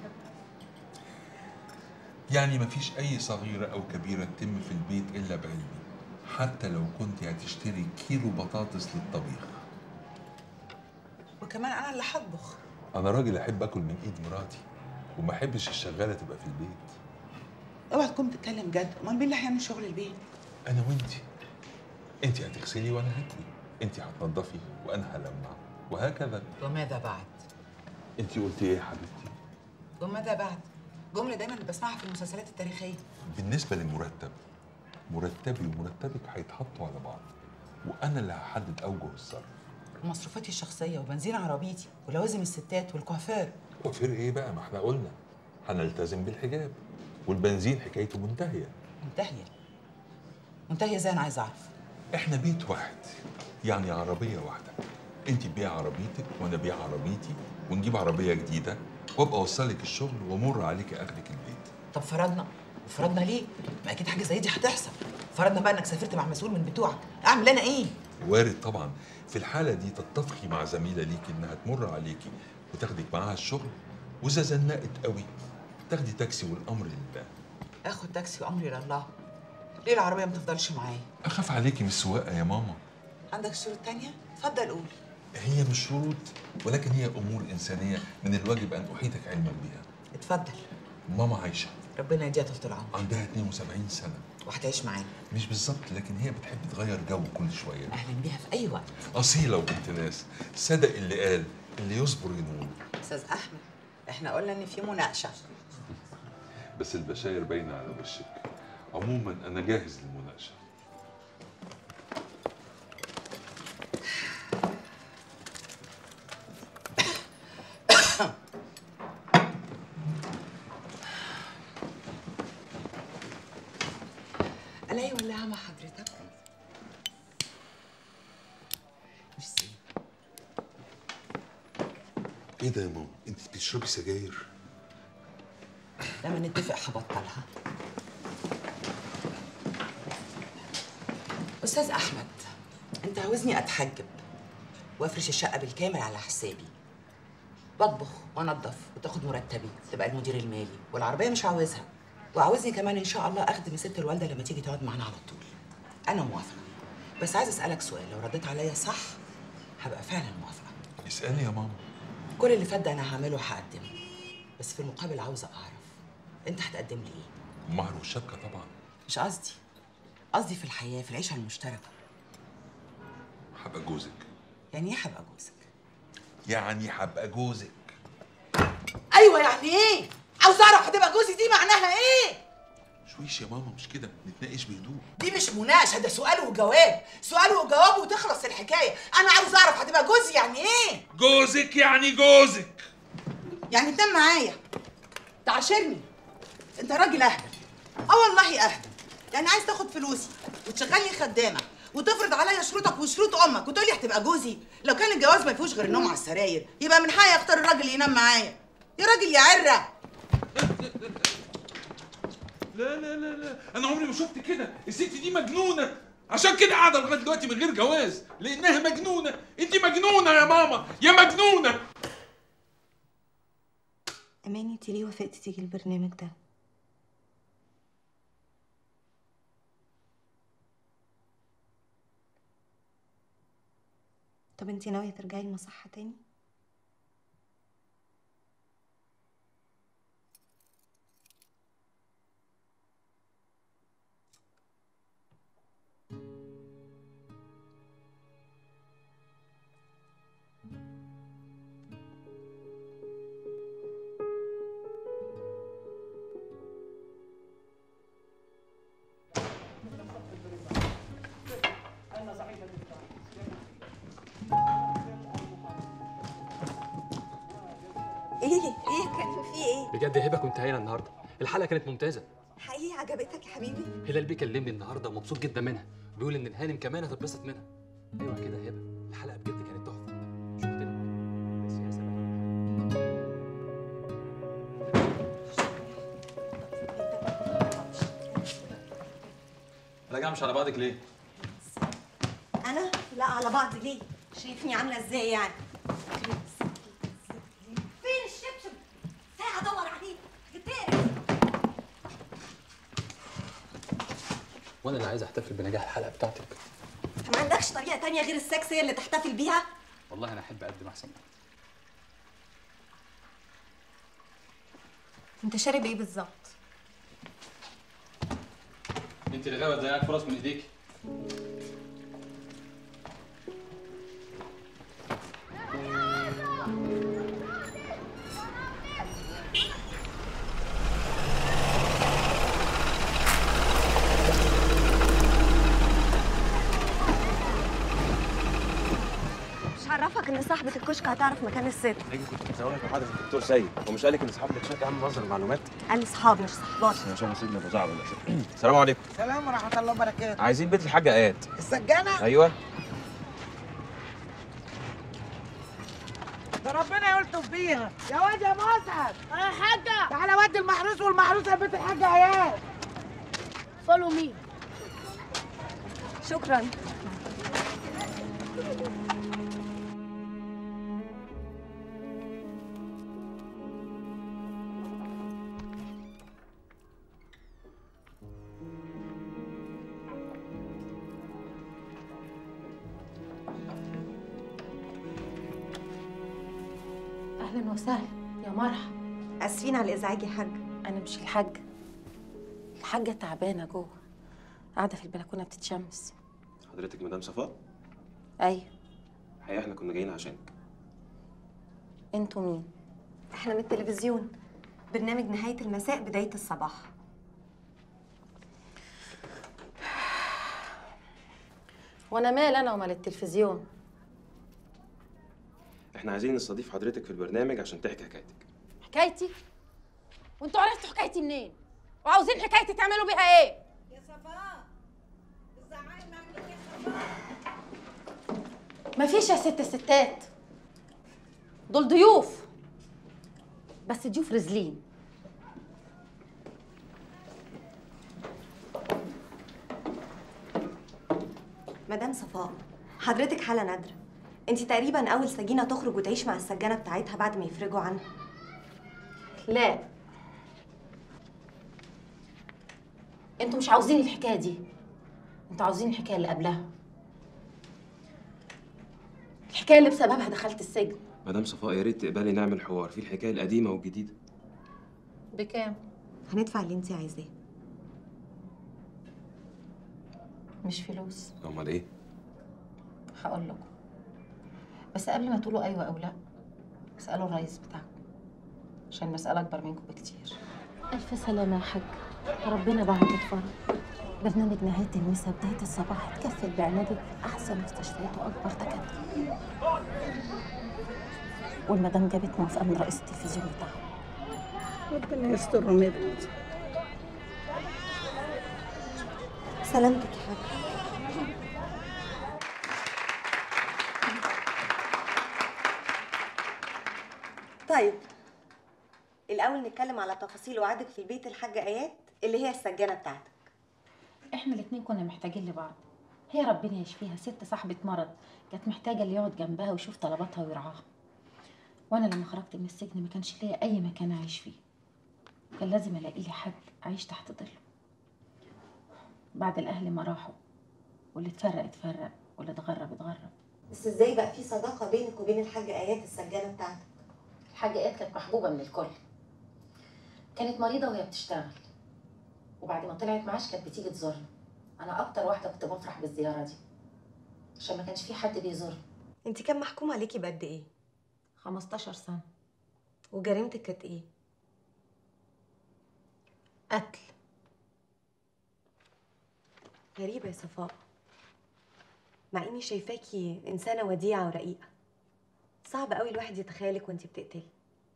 يعني مفيش اي صغيره او كبيره تتم في البيت الا بعلمي حتى لو كنت هتشتري كيلو بطاطس للطبيخ وكمان انا اللي هطبخ انا راجل احب اكل من ايد مراتي وما احبش الشغاله تبقى في البيت اوعى تكون بتتكلم جد امال مين اللي هيعمل شغل البيت انا وانتي انت هتغسلي وانا هكوي انت هتنضفي وانا هلمع وهكذا وماذا بعد انت قلتي ايه يا حبيبتي وماذا بعد جمله دايما بسمعها في المسلسلات التاريخيه بالنسبه للمرتب مرتبي ومرتبك هيتحطوا على بعض وانا اللي هحدد اوجه الصرف مصروفاتي الشخصيه وبنزين عربيتي ولوازم الستات والكوافير وفر ايه بقى ما احنا قلنا هنلتزم بالحجاب والبنزين حكايته منتهيه منتهيه منتهيه ازاي انا عايزه اعرف احنا بيت واحد يعني عربيه واحده انت تبيع عربيتك وانا ابيع عربيتي ونجيب عربيه جديده وابقى اوصلك الشغل وامر عليك اخدك البيت طب فرضنا فرضنا ليه ما اكيد حاجه زي دي هتحصل فرضنا بقى انك سافرت مع مسؤول من بتوعك اعمل انا ايه وارد طبعا في الحاله دي تتفقي مع زميله ليكي انها تمر عليكي وتاخدك معاها الشغل واذا زنقت قوي تاخدي تاكسي والامر لله اخد تاكسي وامري لله ليه العربيه ما تفضلش معايا اخاف عليكي من السواقه يا ماما عندك شروط تانية اتفضل قول هي مش شروط ولكن هي امور انسانيه من الواجب ان احيطك علما بها اتفضل ماما عايشه ربنا يديها طول العمر عندها 72 سنه وهتعيش معانا مش بالظبط لكن هي بتحب تغير جو كل شويه اهلا بيها في اي وقت اصيله وبنت ناس صدق اللي قال اللي يصبر ينول استاذ احمد احنا قلنا ان في مناقشه بس البشاير باينه على وشك عموما انا جاهز للمناقشه الاقي ولاعه مع حضرتك ميرسي ايه ده يا ماما انت بتشربي سجاير لما نتفق هبطلها استاذ احمد انت عاوزني اتحجب وافرش الشقه بالكامل على حسابي بطبخ وانضف وتاخد مرتبي تبقى المدير المالي والعربيه مش عاوزها وعاوزني كمان ان شاء الله اخدم ست الوالده لما تيجي تقعد معانا على طول انا موافقه بس عايز اسالك سؤال لو رديت عليا صح هبقى فعلا موافقه اسالي يا ماما كل اللي فات ده انا هعمله هقدمه بس في المقابل عاوزه اعرف انت هتقدم لي ايه المهر والشبكه طبعا مش قصدي قصدي في الحياه في العيشه المشتركه هبقى جوزك يعني ايه هبقى جوزك يعني هبقى جوزك ايوه يعني ايه عاوز اعرف هتبقى جوزي دي معناها ايه شويش يا ماما مش كده نتناقش بهدوء دي مش مناقشه ده سؤال وجواب سؤال وجواب وتخلص الحكايه انا عاوز اعرف هتبقى جوزي يعني ايه جوزك يعني جوزك يعني تنام معايا تعاشرني انت راجل اهبل اه والله اهبل يعني عايز تاخد فلوسي وتشغلني خدامه وتفرض عليا شروطك وشروط امك وتقول لي هتبقى جوزي لو كان الجواز ما فيهوش غير النوم على السراير يبقى من حقي اختار الراجل اللي ينام معايا يا راجل يا عره لا لا لا لا انا عمري ما شفت كده الست دي مجنونه عشان كده قاعده لغايه دلوقتي من غير جواز لانها مجنونه انت مجنونه يا ماما يا مجنونه اماني انت ليه وافقتي تيجي البرنامج ده طب انت ناويه ترجعي المصحه تاني ايه ايه كان في ايه بجد يا هبه كنت هايله النهارده الحلقه كانت ممتازه حقيقي عجبتك يا حبيبي هلال بيه كلمني النهارده ومبسوط جدا منها بيقول ان الهانم كمان هتتبسط منها ايوه كده يا هبه الحلقه بجد كانت تحفه شفت لك بس يا سلام راجعه مش على بعضك ليه؟ انا لا على بعض ليه شايفني عامله ازاي يعني فين الشبشب ساعه ادور عليه جبتني وانا اللي عايز احتفل بنجاح الحلقه بتاعتك ما عندكش طريقه تانية غير السكس هي اللي تحتفل بيها والله انا احب اقدم احسن انت شارب ايه بالظبط انت اللي غاويه تضيعي فرص من ايديك مش عرفك ان صاحبه الكشك هتعرف مكان الست اجي كنت بسألك لحضرة الدكتور سيد هو مش قالك ان اصحاب الشركه عامل مصدر معلومات قال لي صحابي مش صحباتي عشان سيدنا ابو زعبل السلام عليكم سلام ورحمه الله وبركاته عايزين بيت الحاجه ايات السجانه ايوه ده ربنا يلطف بيها يا واد يا مسعد يا حاجه تعالى ودي المحروس والمحروسه لبيت الحاجه اياد فولو مي شكرا اهلا وسهلا يا مرحبا اسفين على الازعاج يا حاج انا مش الحاجه الحاجه تعبانه جوه قاعده في البلكونه بتتشمس حضرتك مدام صفاء ايوه الحقيقه احنا كنا جايين عشانك انتوا مين احنا من التلفزيون برنامج نهاية المساء بداية الصباح وانا مال انا ومال التلفزيون احنا عايزين نستضيف حضرتك في البرنامج عشان تحكي حكايتك حكايتي وانتوا عرفتوا حكايتي منين وعاوزين حكايتي تعملوا بيها ايه مفيش يا ست الستات دول ضيوف بس ضيوف رزلين مدام صفاء حضرتك حالة نادرة انت تقريبا أول سجينة تخرج وتعيش مع السجانة بتاعتها بعد ما يفرجوا عنها لا انتوا مش عاوزين الحكايه دي انتوا عاوزين الحكايه اللي قبلها الحكايه اللي بسببها دخلت السجن مدام صفاء يا ريت تقبلي نعمل حوار في الحكايه القديمه والجديده بكام هندفع اللي انت عايزاه مش فلوس امال ايه هقول لكم بس قبل ما تقولوا ايوه او لا اسالوا الرئيس بتاعكم عشان المساله اكبر منكم بكتير الف سلامه يا حاج ربنا بعد الفرج برنامج نهاية المسا بداية الصباح اتكفل بعنادة في أحسن مستشفيات وأكبر دكاترة والمدام جابت موافقة من رئيس التلفزيون بتاعها ربنا يستر ونبت سلامتك يا حاج طيب الأول نتكلم على تفاصيل وعدك في البيت الحاجة آيات اللي هي السجانة بتاعتك احنا الاتنين كنا محتاجين لبعض هي ربنا يشفيها ست صاحبة مرض كانت محتاجة اللي يقعد جنبها ويشوف طلباتها ويرعاها وانا لما خرجت من السجن ما كانش ليا اي مكان اعيش فيه كان لازم الاقي لي حد اعيش تحت ظله بعد الاهل ما راحوا واللي اتفرق اتفرق واللي اتغرب اتغرب بس ازاي بقى في صداقة بينك وبين الحاجة آيات السجانة بتاعتك الحاجة اياد كانت محبوبة من الكل كانت مريضة وهي بتشتغل وبعد ما طلعت معاش كانت بتيجي تزورنا انا اكتر واحدة كنت بفرح بالزيارة دي عشان ما كانش في حد بيزورنا انت كان محكوم عليكي بقد ايه 15 سنة وجريمتك كانت ايه قتل غريبة يا صفاء مع اني شايفاكي انسانة وديعة ورقيقة صعب قوي الواحد يتخيلك وانت بتقتلي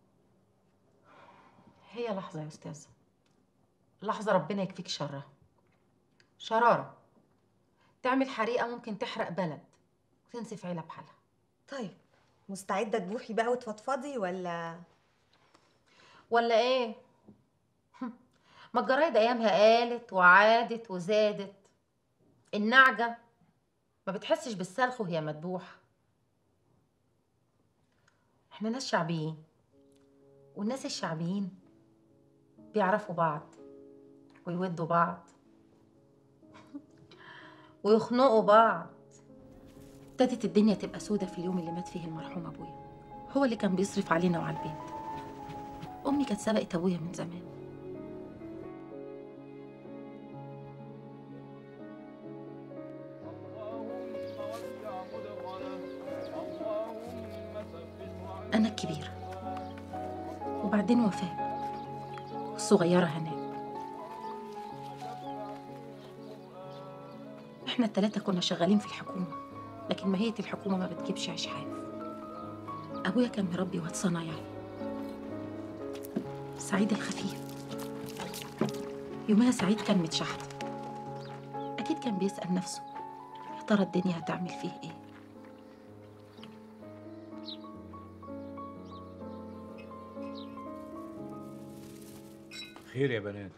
هي لحظة يا أستاذة لحظة ربنا يكفيك شرها شرارة تعمل حريقة ممكن تحرق بلد وتنسف عيلة بحالها طيب مستعدة تبوحي بقى وتفضفضي ولا ولا ايه ما الجرايد ايامها قالت وعادت وزادت النعجة ما بتحسش بالسلخ وهي مدبوحة احنا ناس شعبيين والناس الشعبيين بيعرفوا بعض ويودوا بعض ويخنقوا بعض ابتدت الدنيا تبقى سودة في اليوم اللي مات فيه المرحوم ابويا هو اللي كان بيصرف علينا وعلى البيت امي كانت سبقت ابويا من زمان انا الكبيره وبعدين وفاء والصغيره هناء احنا التلاتة كنا شغالين في الحكومة لكن ماهية الحكومة ما بتجيبش عيش حاف أبويا كان مربي واد صنايعي سعيد الخفيف يومها سعيد كان متشحت أكيد كان بيسأل نفسه يا ترى الدنيا هتعمل فيه إيه خير يا بنات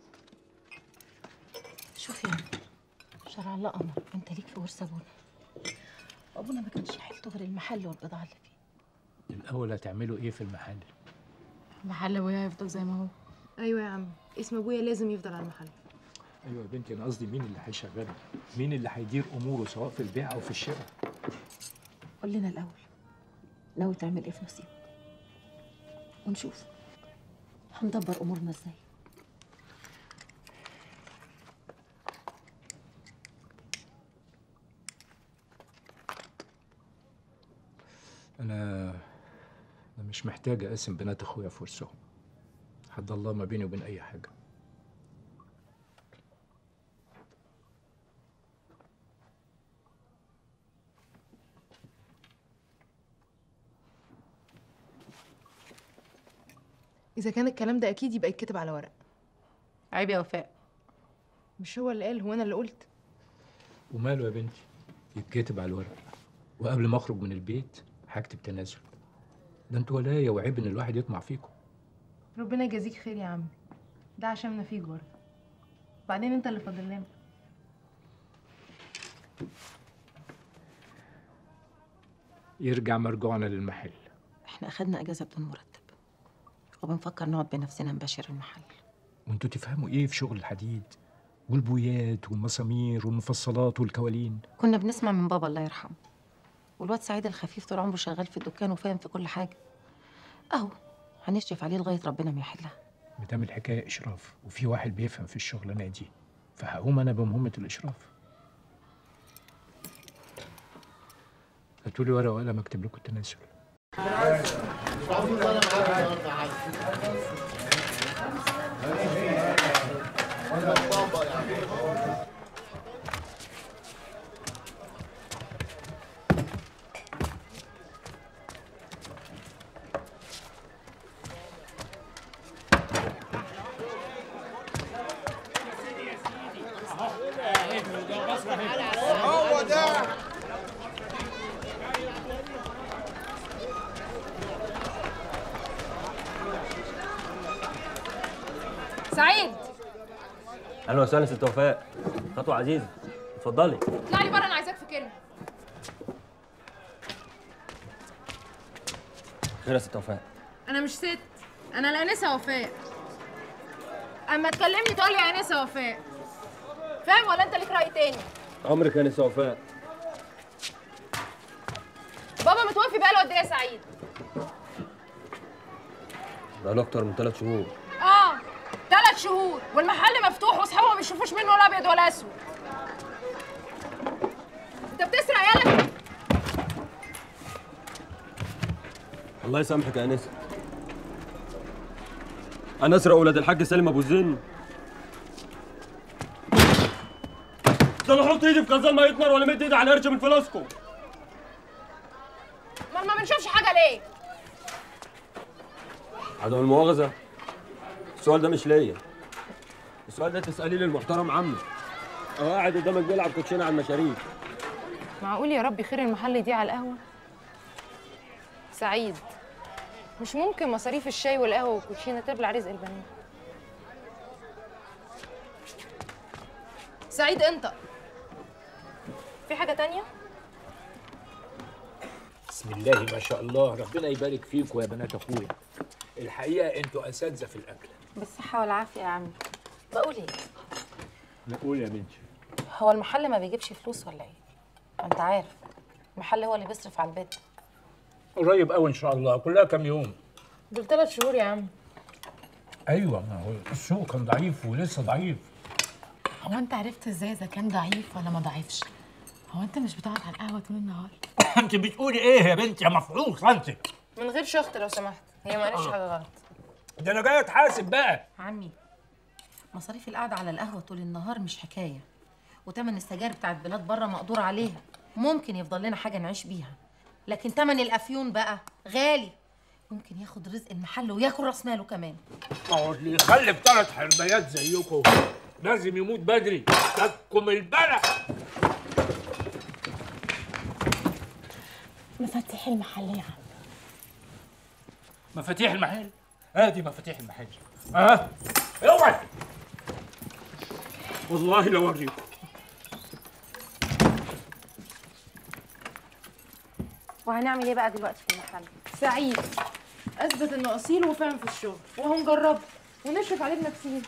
شوف يا شرع الله أمر أنت ليك في ورث أبونا وأبونا ما كانش حيلته غير المحل والبضاعة اللي فيه الاول هتعملوا ايه في المحل محل ابويا هيفضل زي ما هو ايوه يا عم اسم ابويا لازم يفضل على المحل ايوه يا بنتي انا قصدي مين اللي هيشغله مين اللي هيدير اموره سواء في البيع او في الشراء قول لنا الأول ناوي تعمل إيه في نصيبك ونشوف هندبر أمورنا إزاي انا انا مش محتاج اقسم بنات اخويا في ورثهم حد الله ما بيني وبين اي حاجه اذا كان الكلام ده اكيد يبقى يتكتب على ورق عيب يا وفاء مش هو اللي قال هو انا اللي قلت وماله يا بنتي يتكتب على الورق وقبل ما اخرج من البيت هكتب تنازل ده انتوا ولايه وعيب ان الواحد يطمع فيكم ربنا يجازيك خير يا عم ده عشاننا فيك برضه بعدين انت اللي فاضل لنا يرجع مرجوعنا للمحل احنا اخدنا اجازه بدون مرتب وبنفكر نقعد بنفسنا نباشر المحل وانتوا تفهموا ايه في شغل الحديد والبويات والمسامير والمفصلات والكوالين كنا بنسمع من بابا الله يرحمه والواد سعيد الخفيف طول عمره شغال في الدكان وفاهم في كل حاجه اهو هنشرف عليه لغايه ربنا ما يحلها مدام الحكايه اشراف وفي واحد بيفهم في الشغلانه دي فهقوم انا بمهمه الاشراف هاتوا لي ورقه وقلم اكتب لكم التنازل هو ده سعيد اهلا وسهلا ست وفاء خطوه عزيزه اتفضلي اطلع لي بره انا عايزاك في كلمه خير يا ست وفاء انا مش ست انا الانسه وفاء اما تكلمني تقول لي انسه وفاء فاهم ولا انت ليك راي تاني عمرك يا نسا وفاء بابا متوفي بقاله قد ايه يا سعيد بقاله اكتر من ثلاث شهور اه ثلاث شهور والمحل مفتوح واصحابه ما بيشوفوش منه ولا ابيض ولا اسود انت بتسرق يالا الله يسامحك يا انسه انا اسرق ولاد الحاج سالم ابو زين ده انا احط ايدي في كازان ما يتنر ولا مد ايدي على قرش من فلوسكم ما ما بنشوفش حاجه ليه عدم المؤاخذه السؤال ده مش ليا السؤال ده تساليه للمحترم عمي اه قاعد قدامك بيلعب كوتشينه على المشاريب معقول يا ربي خير المحل دي على القهوه سعيد مش ممكن مصاريف الشاي والقهوه والكوتشينه تبلع رزق البنات سعيد انت في حاجه تانية بسم الله ما شاء الله ربنا يبارك فيكم يا بنات اخويا الحقيقه انتوا اساتذه في الاكل بالصحه والعافيه يا عمي بقول ايه نقول يا بنتي هو المحل ما بيجيبش فلوس ولا ايه انت عارف المحل هو اللي بيصرف على البيت قريب قوي ان شاء الله كلها كام يوم دول ثلاث شهور يا عم ايوه ما هو السوق كان ضعيف ولسه ضعيف هو انت عرفت ازاي اذا كان ضعيف ولا ما ضعيفش هو انت مش بتقعد على القهوه طول النهار انت بتقولي ايه يا بنتي يا مفعوص انت من غير شخط لو سمحت هي ما قالتش آه. حاجه غلط ده انا جاي اتحاسب بقى عمي مصاريف القعده على القهوه طول النهار مش حكايه وتمن السجاير بتاعت بلاد بره مقدور عليها ممكن يفضل لنا حاجه نعيش بيها لكن تمن الافيون بقى غالي ممكن ياخد رزق المحل وياكل راس ماله كمان ما هو اللي يخلف ثلاث حربيات زيكم لازم يموت بدري تكم البلع مفاتيح المحل يا عم مفاتيح المحل ادي مفاتيح المحل اه اوعي والله لو اوريكم وهنعمل ايه بقى دلوقتي في المحل سعيد اثبت انه اصيل وفاهم في الشغل وهنجربه ونشرف عليه بنفسينا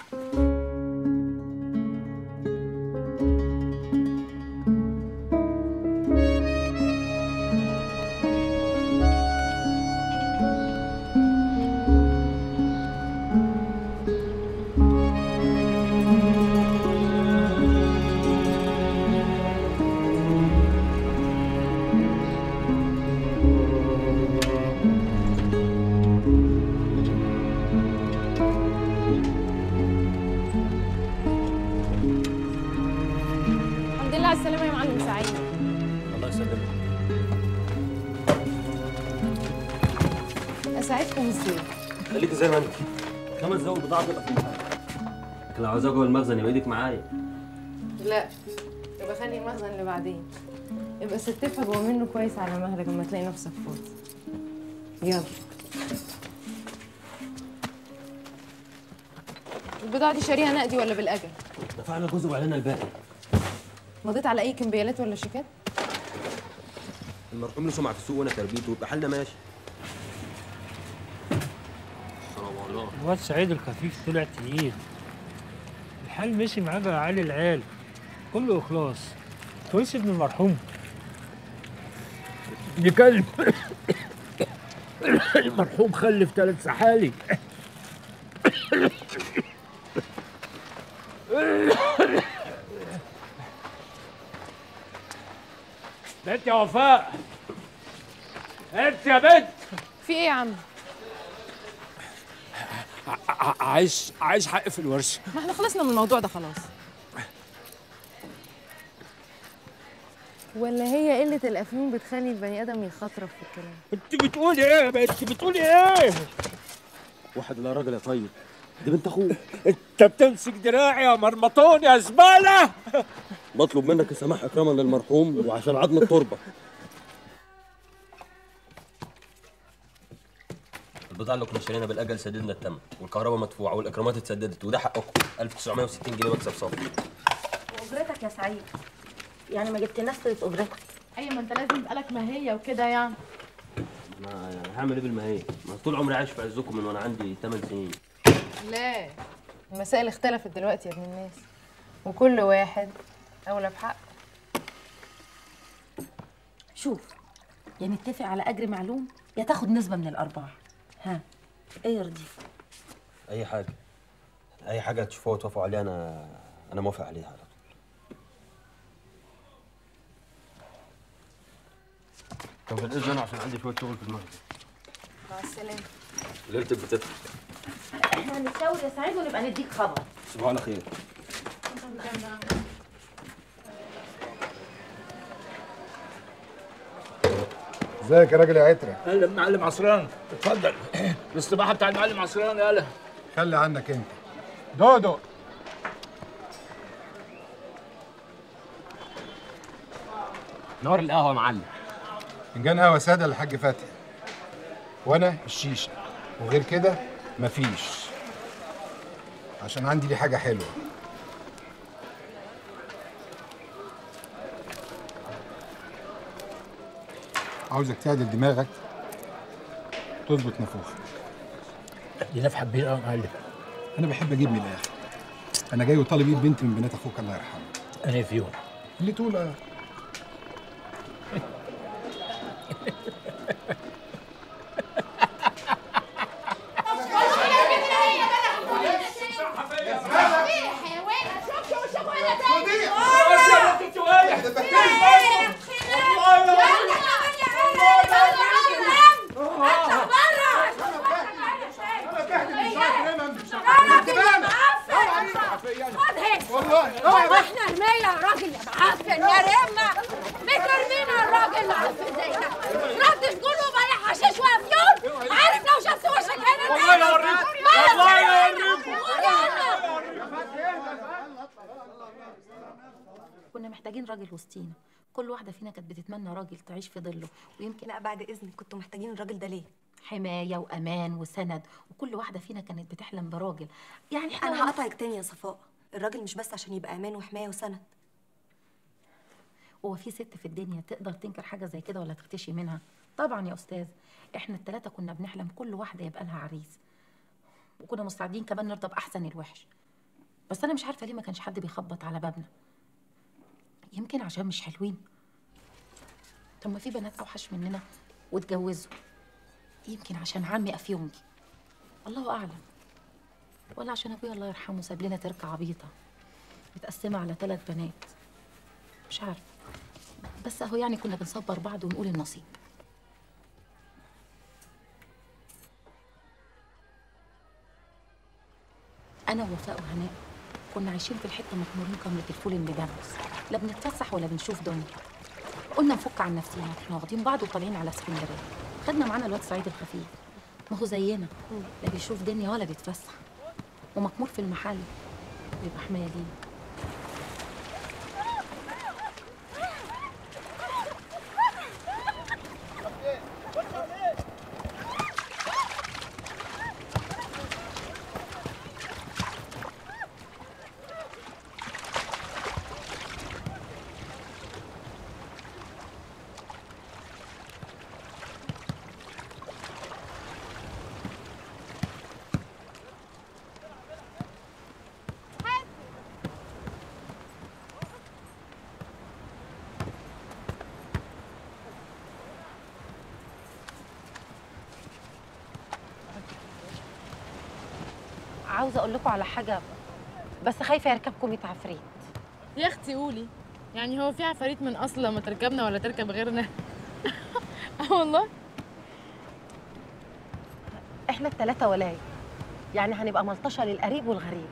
لله على السلامه يا معلم سعيد الله يسلمك اساعدكم ازاي خليكي زي ما انت خمس دقايق البضاعه تبقى في محل لكن لو عاوزاه جوه المخزن يبقى ايدك معايا لا يبقى خلي المخزن اللي بعدين يبقى ستفها جوه منه كويس على مهلك لما تلاقي نفسك فاضي يلا البضاعة دي شاريها نقدي ولا بالأجل؟ دفعنا جزء وعلينا الباقي مضيت على أي كمبيالات ولا شيكات؟ المرحوم له سمعه في السوق وانا تربيته ويبقى حالنا ماشي السلام عليكم الواد سعيد الخفيف طلع تقيل الحال مشي معاه بقى عالي العال كله إخلاص كويس ابن المرحوم دي كلب المرحوم خلف ثلاث سحالي بنت يا وفاء انت يا بنت في إيه يا عم؟ ع- عايز عايز حق في الورشه ما احنا خلصنا من الموضوع ده خلاص ولا هي قلة الأفيون بتخلي البني آدم يخطرف في الكلام انت بتقولي ايه يا بنت بتقولي ايه واحد لا راجل يا طيب دي بنت اخوك انت بتمسك دراعي يا مرمطون يا زباله بطلب منك السماح اكراما للمرحوم وعشان عظم التربه البضاعة اللي كنا شارينا بالأجل سددنا الثمن والكهرباء مدفوعة والإكرامات اتسددت وده حقكم 1960 جنيه مكسب صافي واجرتك يا سعيد يعني ما جبتناش سيره اجرتك أيوة ما أنت لازم يبقى لك ماهية وكده يعني ما يعني هعمل ايه بالمهية؟ ما طول عمري عايش في عزكم من وانا عندي 8 سنين لا المسائل اختلفت دلوقتي يا ابن الناس وكل واحد أولى بحق شوف يا نتفق على اجر معلوم يا تاخد نسبه من الارباح ها ايه يرضيك أي حاجة أي حاجة تشوفوها وتوافقوا عليها أنا أنا موافق عليها على طول طب بالإذن عشان عندي شوية شغل في المخزن مع السلامة ليلتك بتضحك احنا هنتشاور يا سعيد ونبقى نديك خبر تصبحوا على خير ازيك يا راجل يا عترة اهلا معلم عصران اتفضل الاستباحه بتاع المعلم عصران يالا خلي عنك انت دودو نور القهوه يا معلم فنجان قهوه ساده للحاج فتحي وانا الشيشه وغير كده مفيش عشان عندي ليه حاجه حلوه عاوزك تعدل دماغك تظبط نافوخك دي نفحه كبيره قوي يا معلم انا بحب اجيب من الاخر انا جاي وطالب ايد بنت من بنات اخوك الله يرحمه انا فيهم اللي تقول اه والله احنا رمية يا راجل يا معفن يا رمة مكرمين الراجل معفن زي ده رد تقولوا بلا حشيش وافيون عارف لو شفت وشك هنا والله لا أوريك. والله لا أوريك. كنا محتاجين راجل وسطينا كل واحده فينا كانت بتتمنى راجل تعيش في ظله ويمكن لا بعد اذنك كنتوا محتاجين الراجل ده ليه حمايه وامان وسند وكل واحده فينا كانت بتحلم براجل يعني إحنا انا هقطعك تاني يا صفاء الراجل مش بس عشان يبقى امان وحمايه وسند هو في ست في الدنيا تقدر تنكر حاجه زي كده ولا تختشي منها طبعا يا استاذ احنا الثلاثه كنا بنحلم كل واحده يبقى لها عريس وكنا مستعدين كمان نرضى باحسن الوحش بس انا مش عارفه ليه ما كانش حد بيخبط على بابنا يمكن عشان مش حلوين طب ما في بنات اوحش مننا واتجوزوا يمكن عشان عمي افيونجي الله اعلم ولا عشان ابويا الله يرحمه ساب لنا تركه عبيطه متقسمه على ثلاث بنات مش عارفه بس اهو يعني كنا بنصبر بعض ونقول النصيب انا ووفاء وهناء كنا عايشين في الحته مخمورين كامله الفول المدمس لا بنتفسح ولا بنشوف دنيا قلنا نفك عن نفسنا احنا واخدين بعض وطالعين على اسكندريه خدنا معانا الواد سعيد الخفيف ما هو زينا لا بيشوف دنيا ولا بيتفسح ومكمور في المحل بيبقى حمايه ليه عاوزه اقول لكم على حاجه بس خايفه يركبكم 100 عفريت يا اختي قولي يعني هو في عفاريت من اصل لما تركبنا ولا تركب غيرنا اه والله احنا التلاتة ولاية يعني هنبقى ملطشة للقريب والغريب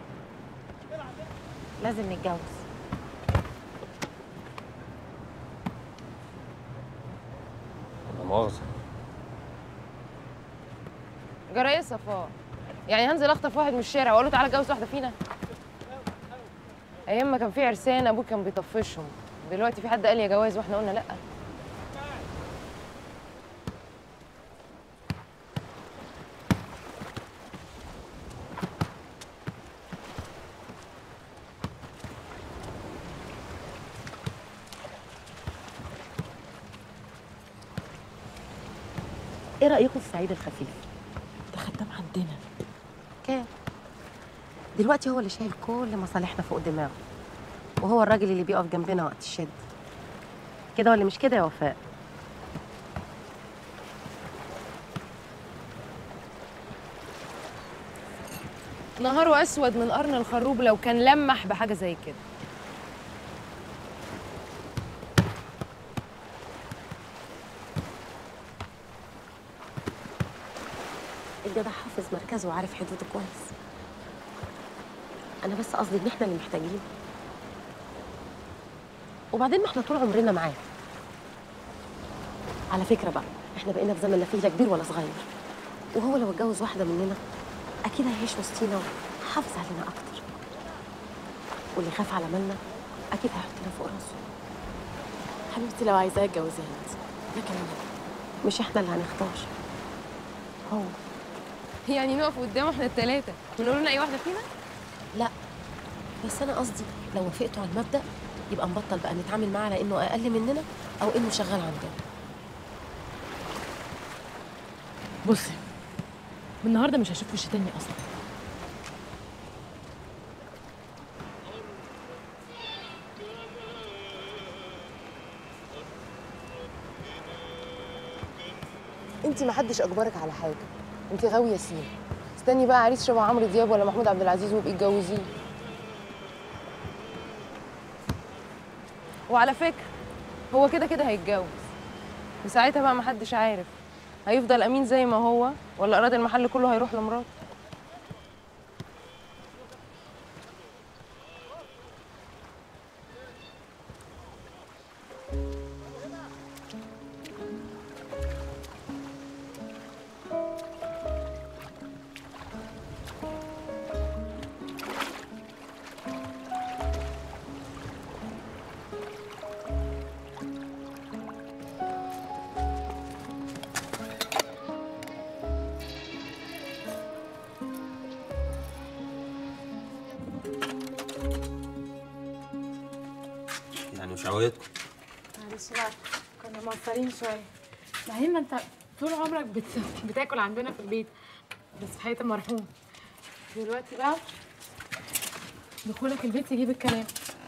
لازم نتجوز لا مؤاخذة جرى ايه صفاء يعني هنزل اخطف واحد من الشارع واقول له تعالى اتجوز واحده فينا ايام ما كان في عرسان ابوك كان بيطفشهم دلوقتي في حد قال يا جواز واحنا قلنا لا ايه رأيكم في سعيد الخفيف؟ ده خدام عندنا كام؟ دلوقتي هو اللي شايل كل مصالحنا فوق دماغه وهو الراجل اللي بيقف جنبنا وقت الشد كده ولا مش كده يا وفاء؟ نهاره اسود من قرن الخروب لو كان لمح بحاجه زي كده الجدع حافظ مركزه وعارف حدوده كويس انا بس قصدي ان احنا اللي محتاجينه وبعدين ما احنا طول عمرنا معاه على فكره بقى احنا بقينا في زمن لا فيه لا كبير ولا صغير وهو لو اتجوز واحده مننا اكيد هيعيش وسطينا وحافظ علينا اكتر واللي خاف على مالنا اكيد هيحطنا فوق راسه حبيبتي لو عايزاه اتجوزها انت لكن مش احنا اللي هنختار هو يعني نقف قدامه احنا التلاته ونقول لنا اي واحده فينا لا بس انا قصدي لو وافقتوا على المبدا يبقى نبطل بقى نتعامل معاه على انه اقل مننا او انه شغال عندنا بصي من النهارده مش هشوف وش تاني اصلا انت ما حدش اجبرك على حاجه انت غاويه سين استني بقى عريس شبه عمرو دياب ولا محمود عبد العزيز وابقي اتجوزيه وعلى فكره هو كده كده هيتجوز وساعتها بقى محدش عارف هيفضل امين زي ما هو ولا اراد المحل كله هيروح لمراته يعني مش عوايدكم معلش بقى كنا مقصرين شويه بعدين ما انت طول عمرك بت... بتاكل عندنا في البيت بس في حياة المرحوم دلوقتي بقى دخولك البيت يجيب الكلام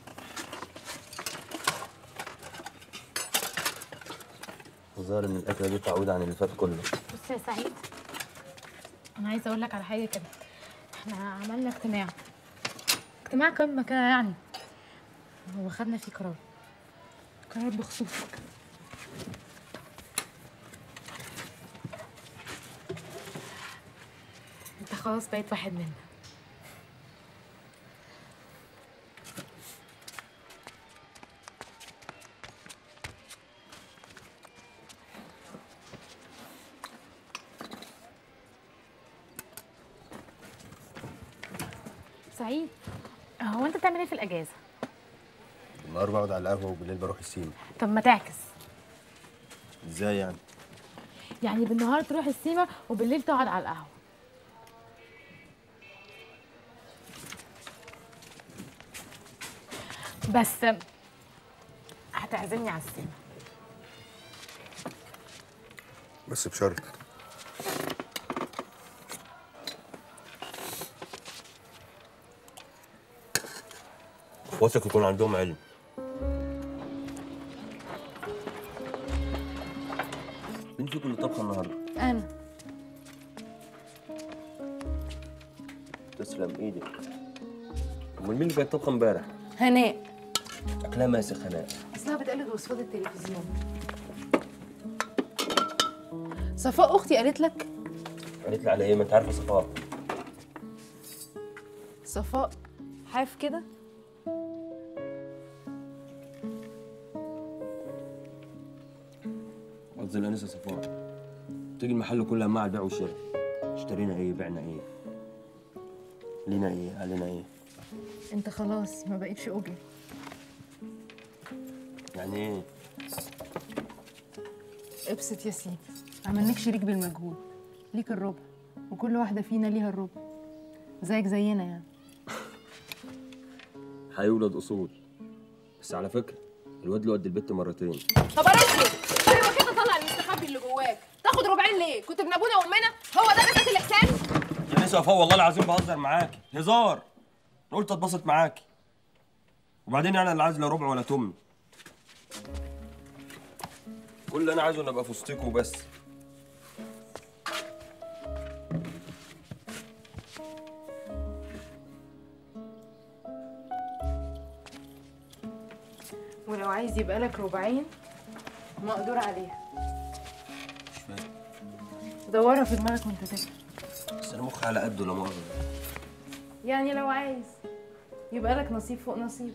الظاهر ان الاكله دي تعود عن اللي فات كله بص يا سعيد انا عايزه اقول لك على حاجه كده احنا عملنا اجتماع اجتماع قمه كده يعني وخدنا فيه قرار قرار بخصوصك انت خلاص بقيت واحد منا سعيد هو انت بتعمل ايه في الاجازه النهار بقعد على القهوه وبالليل بروح السيما طب ما تعكس ازاي يعني يعني بالنهار تروح السيما وبالليل تقعد على القهوه بس هتعزمني على السيما بس بشرط اخواتك يكون عندهم علم مين فيكم اللي طبخه النهارده؟ انا تسلم ايدك امال مين اللي كانت طبخه امبارح؟ هناء اكلها ماسخ هناء اصلها بتقلد وصفات التلفزيون صفاء اختي قالت لك قالت لي على ايه ما انت عارفه صفاء صفاء حاف كده قصدي الانسه صفاء تيجي المحل كله مع البيع والشراء اشترينا ايه بعنا ايه لينا ايه علينا ايه انت خلاص ما بقتش اجر يعني ايه ابسط يا سيدي عملناك شريك بالمجهود ليك الربع وكل واحده فينا ليها الربع زيك زينا يعني هيولد اصول بس على فكره الواد له قد البت مرتين طب اركز ايوه كده طلع المستخبي اللي جواك تاخد ربعين ليه كنت ابن ابونا وامنا هو ده جزاك الاحسان يا نسا صفاء والله العظيم بهزر معاكي هزار أنا قلت اتبسط معاكي وبعدين يعني انا اللي عايز لا ربع ولا تمن كل اللي انا عايزه ان ابقى في وسطكوا وبس ولو عايز يبقى لك ربعين مقدور عليها مش فاهم دورها في دماغك وانت تاكل بس انا مخي على قده لا مؤاخذه يعني لو عايز يبقى لك نصيب فوق نصيب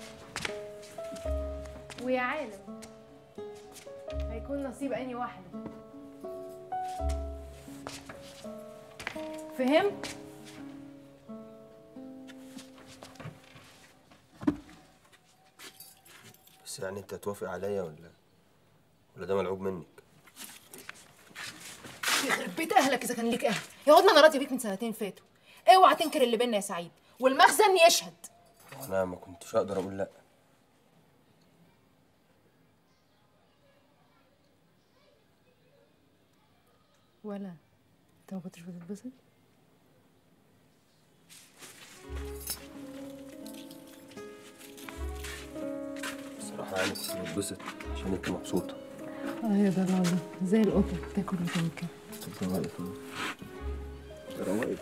ويا عالم هيكون نصيب اني واحده فهمت بس يعني انت توافق عليا ولا ولا ده ملعوب منك يخرب بيت اهلك اذا كان ليك اهل يا واد ما انا راضيه بيك من سنتين فاتوا اوعى تنكر اللي بينا يا سعيد والمخزن يشهد وانا ما كنتش اقدر اقول لا ولا انت ما كنتش بتتبسط الصراحه يعني كنت متبسط عشان انت مبسوطه اه يا ضلالة زي القطط تاكل وتنكر طب ده واقف ده واقف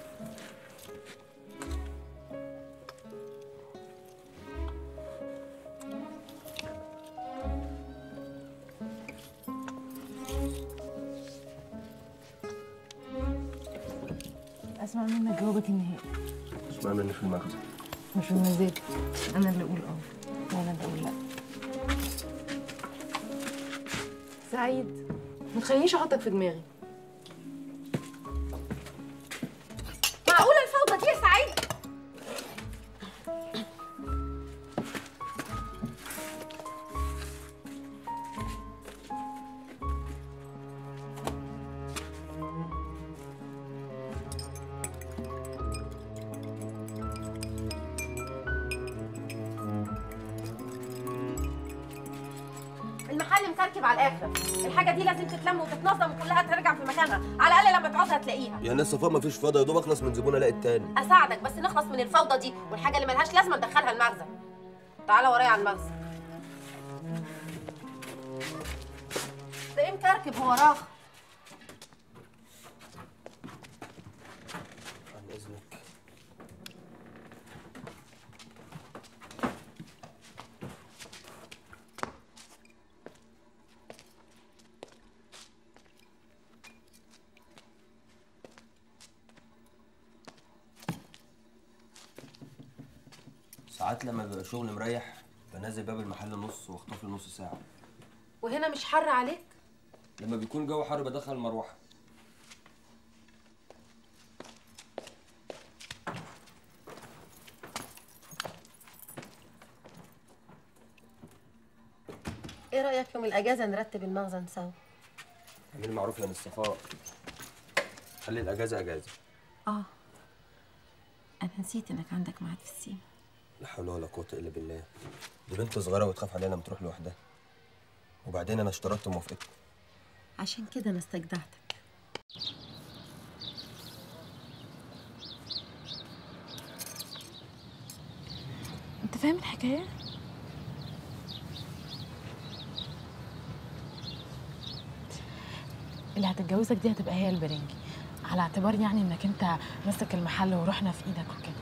اسمع منك جوابك النهائي اسمع مني في المخزن مش بمزاجي انا اللي اقول اه وانا اللي اقول لا سعيد ما تخلينيش احطك في دماغي معقولة الفوضى دي يا سعيد؟ المحل مكركب على الاخر الحاجه دي لازم تتلم وتتنظم وكلها ترجع في مكانها على الاقل لما تعوزها تلاقيها يا ناس صفاء مفيش فاضي يا دوب اخلص من زبون الاقي التاني اساعدك بس نخلص من الفوضى دي والحاجه اللي ملهاش لازمه ندخلها المخزن تعالى ورايا على المخزن ده ايه مكركب هو راخ عن اذنك ساعات لما بيبقى شغل مريح بنزل باب المحل نص واخطف لي نص ساعه وهنا مش حر عليك لما بيكون الجو حر بدخل المروحه ايه رايك يوم الاجازه نرتب المخزن سوا اعملي معروف يا الصفاء خلي الاجازه اجازه اه انا نسيت انك عندك ميعاد في السيما لا حول ولا قوه الا بالله دي بنت صغيره وتخاف عليها لما تروح لوحدها وبعدين انا اشترطت موافقتك عشان كده انا استجدعتك انت فاهم الحكايه اللي هتتجوزك دي هتبقى هي البرنجي على اعتبار يعني انك انت ماسك المحل وروحنا في ايدك وكده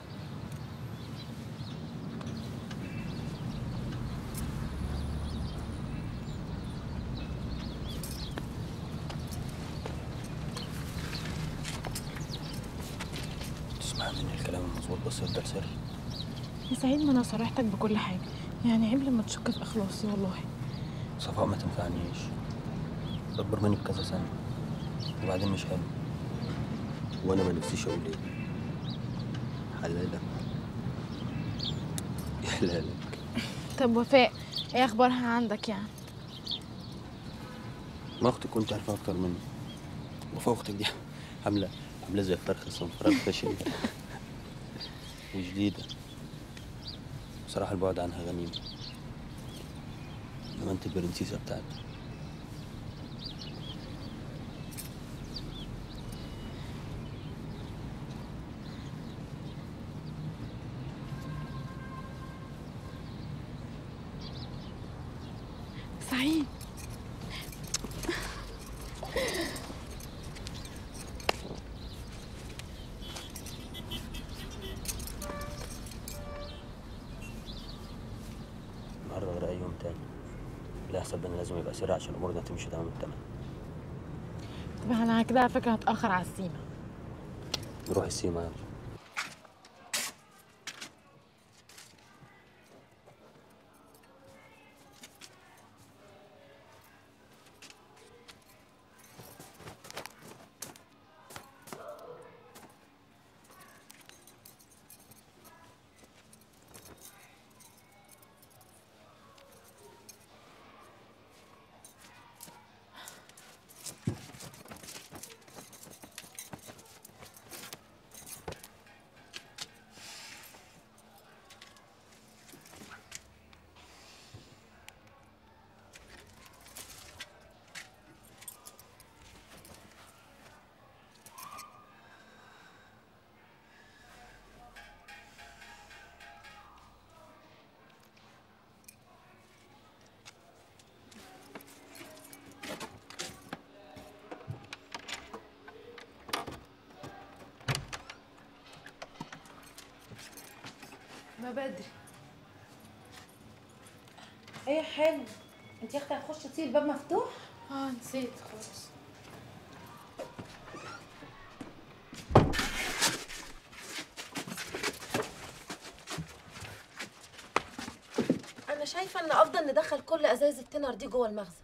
تسمع مني الكلام المظبوط بس يفضل سر يا سعيد ما انا صرحتك بكل حاجه يعني عيب لما تشك في اخلاصي والله صفاء ما تنفعنيش ده اكبر مني بكذا سنه وبعدين مش حلو وانا ما نفسيش اقول ايه حلالك يا حلالك طب وفاء ايه اخبارها عندك يعني ما اختك كنت عارفها اكتر مني وفوق اختك دي عامله عامله زي فرخه صنفرة خشن وجديده بصراحه البعد عنها غنيمه انما انت البرنسيسه بتاعتي سعيد النهارده غير اي يوم تاني اللي يحصل بينا لازم يبقى سريع عشان امورنا تمشي تمام التمام طب انا كده على فكره هتاخر على السيما نروح السيما يلا ما بدري ايه حلو انت يا اختي هتخش تسيب الباب مفتوح اه نسيت خالص انا شايفه ان افضل ندخل كل ازايز التنر دي جوه المخزن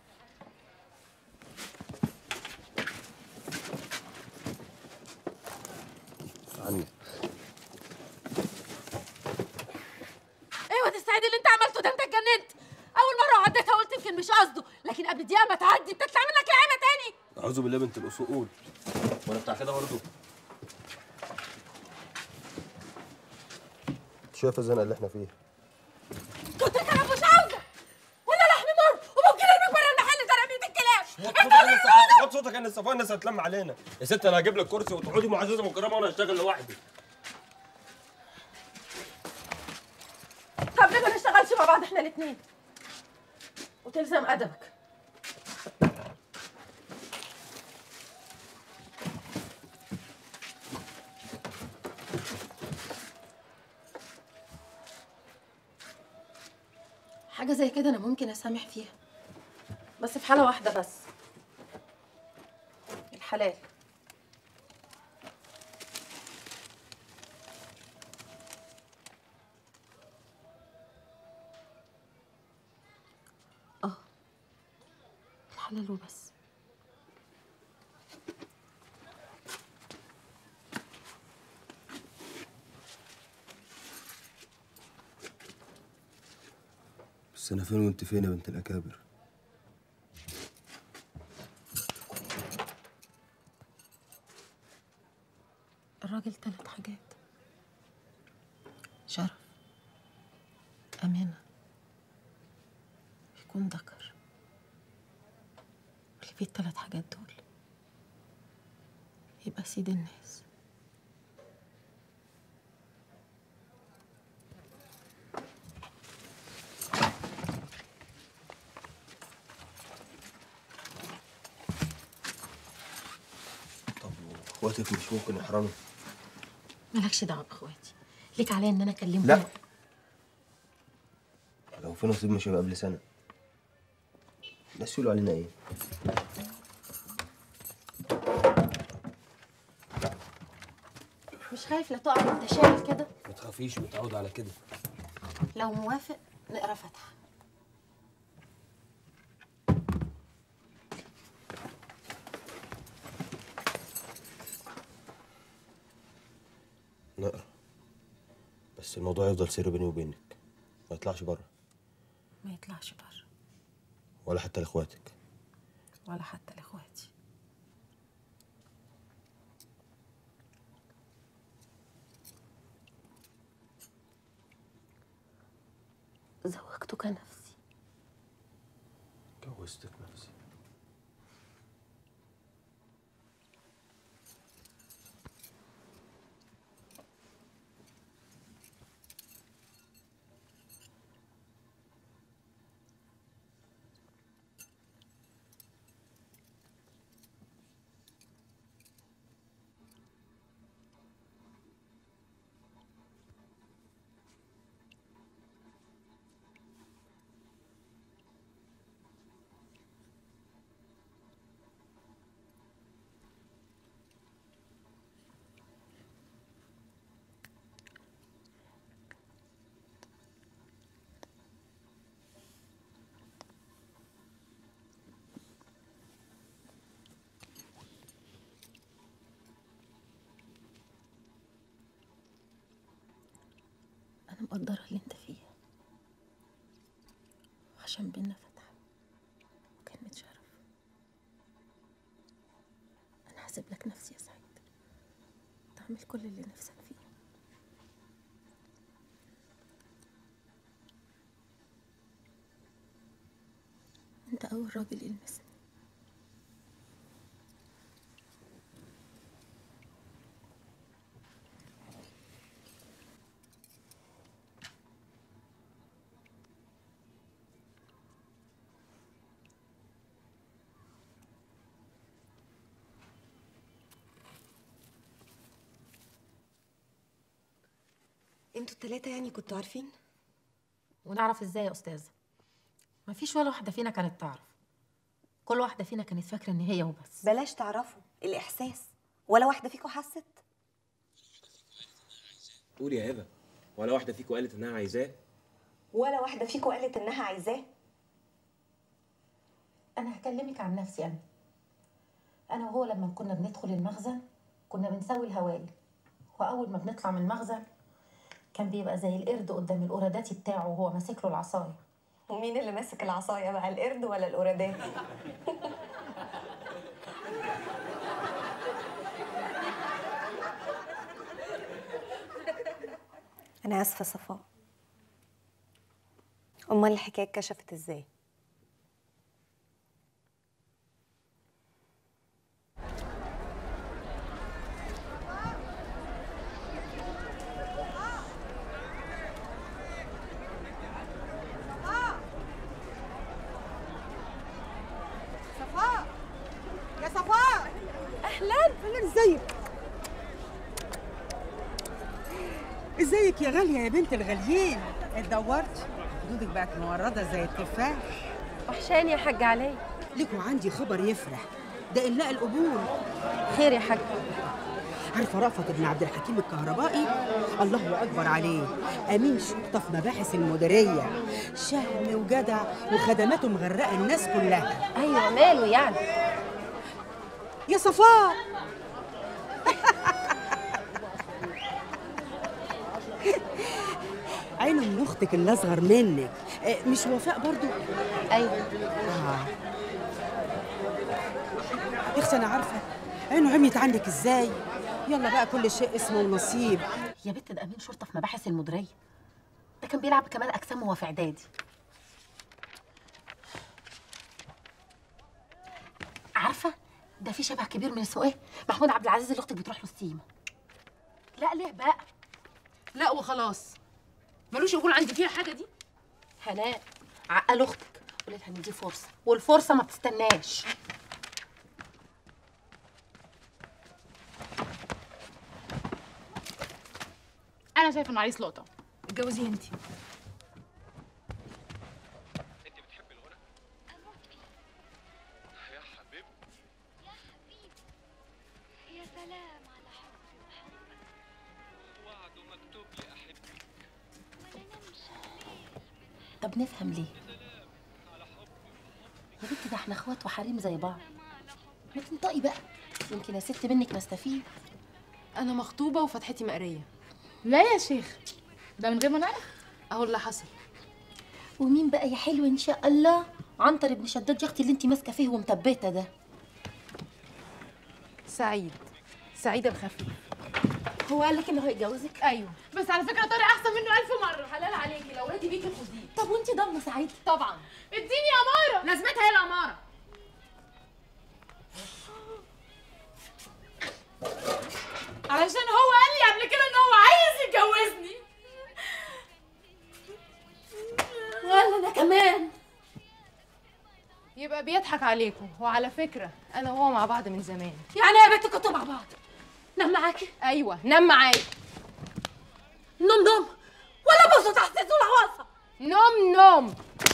عني ايوه تستعيد اللي انت عملته ده انت اتجننت اول مره عديتها قلت يمكن مش قصده لكن قبل دقيقه ما تعدي بتطلع منك لعيبه تاني اعوذ بالله بنت الاصول وانا بتاع كده برضه شايف الزنقه اللي احنا فيها كنت انا مش عاوزه ولا لحم مر وممكن ارميك بره المحل ترى الكلاب انت وطي صوتك ان الصفاء الناس هتلم علينا يا ست انا هجيب لك كرسي وتقعدي معززه مكرمه وانا هشتغل لوحدي طب ليه ما نشتغلش مع بعض احنا الاثنين وتلزم ادبك حاجه زي كده انا ممكن اسامح فيها بس في حاله واحده بس الحلال اه الحلال وبس بس انا فين وانت فين يا بنت الاكابر الراجل تلات حاجات شرف أمانة يكون ذكر واللي فيه التلات حاجات دول يبقى سيد الناس اخواتك مش ممكن يحرموا مالكش دعوة بإخواتي ليك عليا إن أنا أكلمهم لا لو في نصيب مش هيبقى قبل سنه الناس يقولوا علينا ايه مش خايف لا تقع وأنت شايل كده ما تخافيش متعود على كده لو موافق نقرا فاتحة نقرا بس الموضوع يفضل سر بيني وبينك ما يطلعش بره ما يطلعش بره ولا حتى لاخواتك ولا حتى لإخواتي زوجتك نفسي جوزتك نفسي أنا مقدرة اللي أنت فيه عشان بينا فتحة وكلمة شرف أنا هسيب لك نفسي يا سعيد تعمل كل اللي نفسك فيه أنت أول راجل يلمسني انتوا التلاتة يعني كنتوا عارفين ونعرف ازاي يا استاذه مفيش ولا واحده فينا كانت تعرف كل واحده فينا كانت فاكره ان هي وبس بلاش تعرفوا الإحساس ولا واحدة فيكم حست قولي يا هبه ولا واحده فيكم قالت انها عايزاه ولا واحدة فيكم قالت إنها عايزاه أنا هكلمك عن نفسي أنا أنا وهو لما كنا بندخل المخزن كنا بنسوي الهوايل وأول ما بنطلع من المخزن كان بيبقى زي القرد قدام القراداتي بتاعه وهو ماسك له العصاية ومين اللي ماسك العصاية بقى القرد ولا القرادات أنا آسفة صفاء أمال الحكاية اتكشفت إزاي؟ صفاء يا صفاء اهلا اهلا ازيك ازيك يا غاليه يا بنت الغاليين اتدورت خدودك بقت مورده زي التفاح وحشاني يا حاج علي لكم عندي خبر يفرح ده إنلاء القبور خير يا حاج عارفه رأفت بن عبد الحكيم الكهربائي الله اكبر عليه امين شرطه في مباحث المديريه شهم وجدع وخدماته مغرقه الناس كلها ايوه ماله يعني يا صفاء عينه من اختك اللي اصغر منك آه، مش وفاء برضو ايوه اه يا اختي انا عارفه عينه عميت عنك ازاي يلا بقى كل شيء اسمه ونصيب يا بنت ده امين شرطه في مباحث المديريه ده كان بيلعب كمال اجسام وهو في اعدادي عارفه ده في شبه كبير من اسمه ايه محمود عبد العزيز اللي اختك بتروح له السيما لا ليه بقى لا وخلاص ملوش يقول عندي فيها حاجه دي هناء عقل اختك قولي لها ان دي فرصه والفرصه ما بتستناش انا شايفه انه عريس لقطه اتجوزيه انتي يا حبيبتي يا حبيبي يا سلام على حبي وحبك وعد مكتوب لي احبك ولا نمشي الليل طب نفهم ليه يا بنت ده احنا اخوات وحريم زي بعض ما تنطقي بقى يمكن يا ست منك نستفيد انا مخطوبه وفتحتي مقريه لا يا شيخ ده من غير ما نعرف اهو اللي حصل ومين بقى يا حلو ان شاء الله عنتر ابن شداد يا اختي اللي انت ماسكه فيه ومثبته ده سعيد سعيد الخفيف هو قال لك انه هيتجوزك ايوه بس على فكره طارق احسن منه ألف مره حلال عليكي لو رضي بيكي خديه طب وانت ضامنه سعيد طبعا اديني اماره لازمتها هي الاماره علشان هو قال لي قبل كده ان هو عايز يتجوزني ولا انا كمان يبقى بيضحك عليكم وعلى فكره انا وهو مع بعض من زمان يعني يا بنت كنتوا مع بعض نام معاكي ايوه نام معايا نوم نوم ولا بصوا تحت العواصف نوم نوم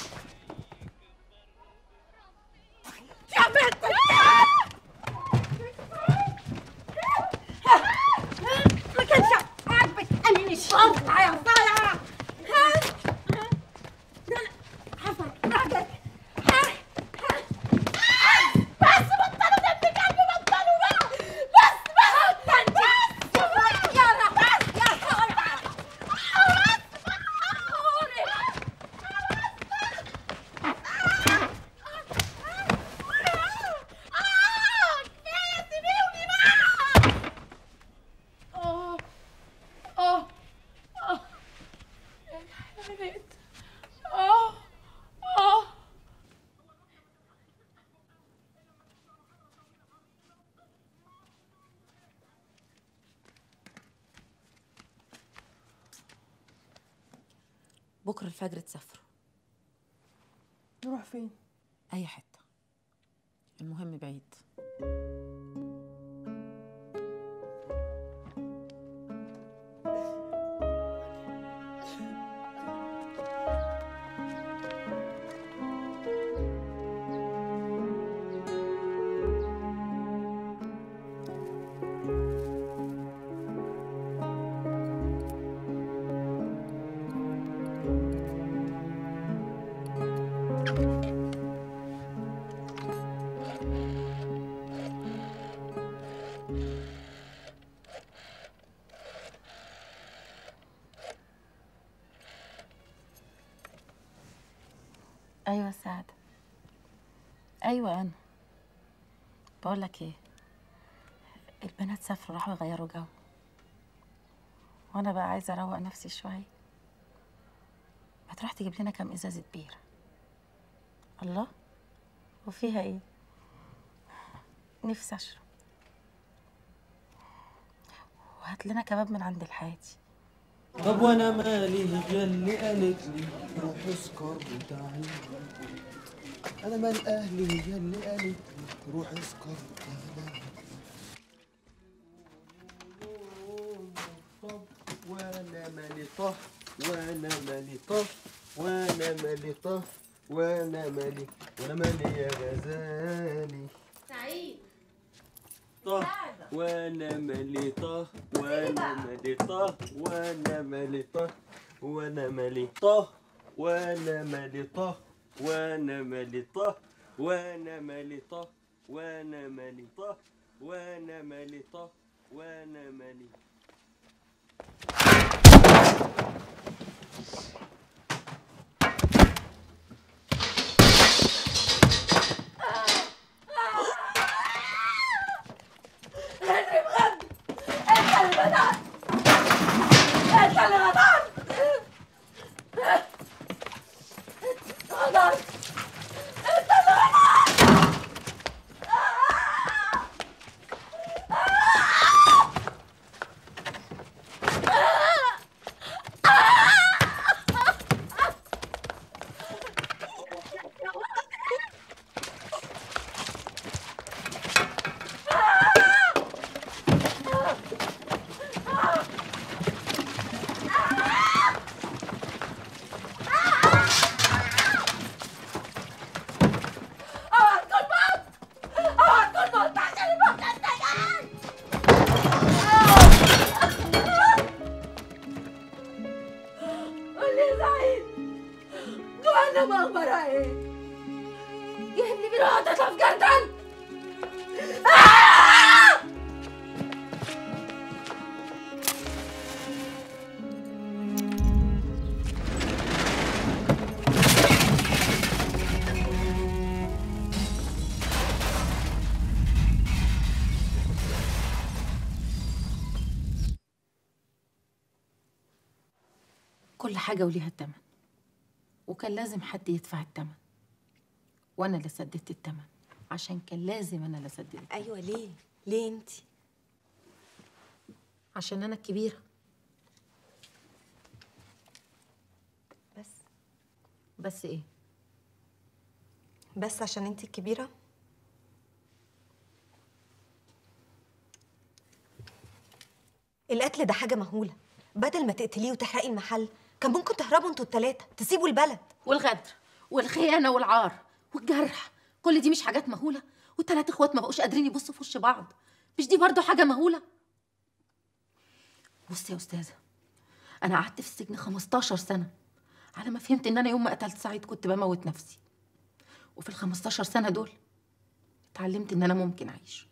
يا بنت ما كانش عاجبك امين الشرطه يا صايعه حصل راجل بس بطلوا دم قلبي بطلوا بقى بس بس بس يلا بس يا صايعه اه اه اه حرقت اه اه بكره الفجر تسافروا نروح فين اي حته المهم بعيد ايوه سعد ايوه انا بقول لك ايه البنات سافروا راحوا يغيروا جو وانا بقى عايزه اروق نفسي شويه ما تروح تجيب لنا كام ازازه بيره الله وفيها ايه نفسي اشرب وهات لنا كباب من عند الحاتي طب وانا مالي هي اللي قالت لي روح اسكر وتعالي انا مال اهلي هي اللي قالت لي روح اسكر وتعالي وانا مالي طه وانا مالي طه وانا مالي طه وانا مالي وانا مالي يا غزالي سعيد طه وانا مالي طه وانا مالي طه وانا مالي طه وانا مالي طه وانا مالي طه وانا مالي طه وانا مالي طه وانا مالي طه وانا مالي طه وانا مالي عمري ما هتطلع في جردل آه! كل حاجة وليها التمن وكان لازم حد يدفع التمن وأنا اللي سددت التمن عشان كان لازم أنا اللي أسدد أيوة ليه؟ ليه أنت؟ عشان أنا الكبيرة بس بس إيه؟ بس عشان أنت الكبيرة؟ القتل ده حاجة مهولة بدل ما تقتليه وتحرقي المحل كان ممكن تهربوا انتوا التلاتة تسيبوا البلد والغدر والخيانة والعار والجرح كل دي مش حاجات مهولة والتلات اخوات ما بقوش قادرين يبصوا في وش بعض مش دي برضو حاجة مهولة بصي يا أستاذة أنا قعدت في السجن 15 سنة على ما فهمت إن أنا يوم ما قتلت سعيد كنت بموت نفسي وفي ال 15 سنة دول اتعلمت إن أنا ممكن أعيش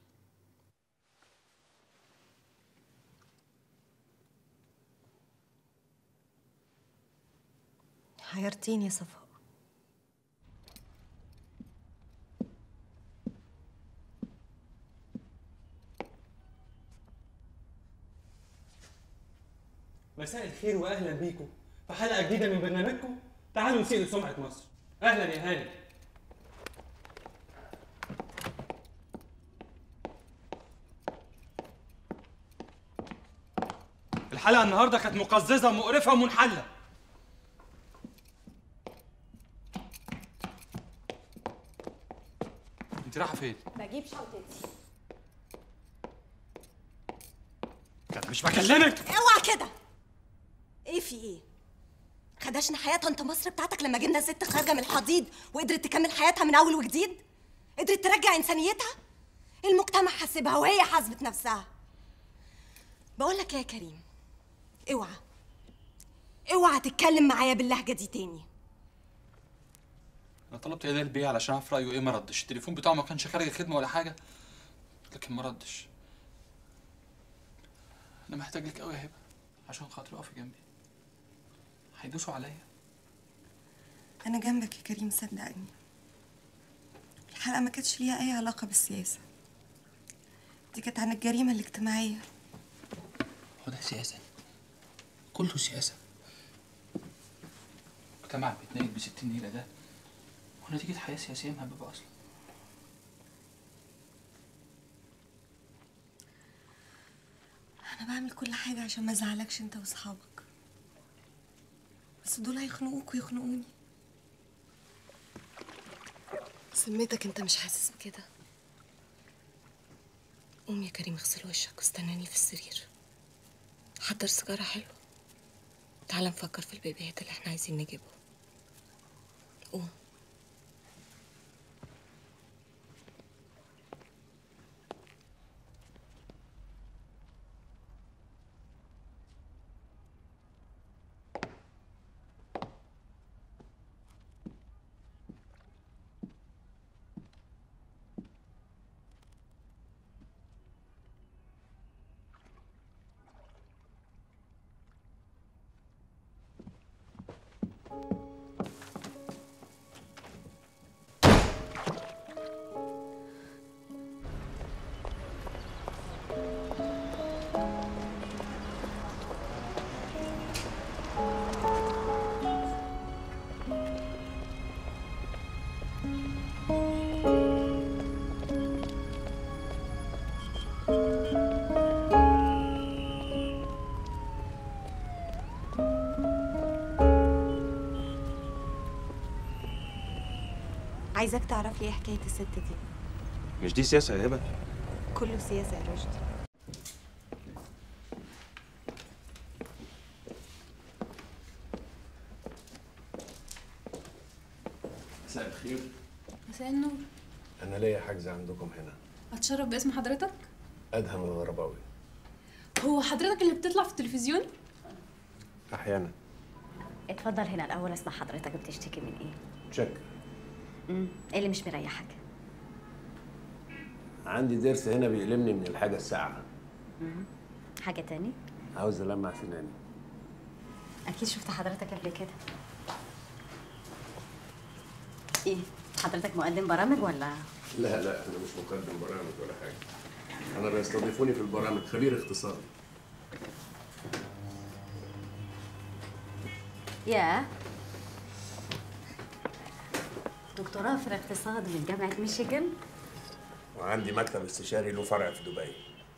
حيرتيني يا صفاء مساء الخير واهلا بيكم في حلقه جديده من برنامجكم تعالوا نسيء لسمعه مصر اهلا يا هاني الحلقه النهارده كانت مقززه ومقرفه ومنحله انت رايحه فين بجيب شنطتي انا مش بكلمك اوعى كده ايه في ايه خدشنا حياة انت مصر بتاعتك لما جبنا ست خارجة من الحضيض وقدرت تكمل حياتها من اول وجديد قدرت ترجع انسانيتها المجتمع حاسبها وهي حاسبت نفسها بقول لك يا كريم اوعى اوعى تتكلم معايا باللهجة دي تاني انا طلبت ايدي البيه علشان اعرف رايه ايه ما ردش التليفون بتاعه ما كانش خارج خدمه ولا حاجه لكن ما ردش انا محتاج لك قوي يا هبه عشان خاطر اقفي جنبي هيدوسوا عليا انا جنبك يا كريم صدقني الحلقة ما كانتش ليها اي علاقة بالسياسة دي كانت عن الجريمة الاجتماعية هو ده سياسه كله سياسه مجتمع بيتنقل ب 60 نيله ده ونتيجه حياه سياسيه مهببه اصلا انا بعمل كل حاجة عشان ما ازعلكش انت واصحابك بس دول هيخنقوك ويخنقوني سميتك انت مش حاسس بكده قوم يا كريم اغسل وشك واستناني في السرير حضر سيجارة حلوة تعال نفكر في البيبيهات اللي احنا عايزين نجيبه قوم عايزاك تعرف لي ايه حكاية الست دي مش دي سياسه يا هبه كله سياسة يا رشدي مساء الخير مساء النور أنا ليا حجز عندكم هنا اتشرف باسم حضرتك أدهم الغرباوي هو حضرتك اللي بتطلع في التلفزيون أحيانا اتفضل هنا الاول اسمع حضرتك بتشتكي من ايه تشيك امم ايه اللي مش مريحك عندي ضرس هنا بيقلمني من الحاجه الساقعه حاجة تاني عاوز المع سناني أكيد شفت حضرتك قبل كده إيه حضرتك مقدم برامج ولا لا لا انا مش مقدم برامج ولا حاجه انا بيستضيفوني في البرامج خبير اقتصادي يا دكتوراه في الاقتصاد من جامعة ميشيغان وعندي مكتب استشاري له فرع في دبي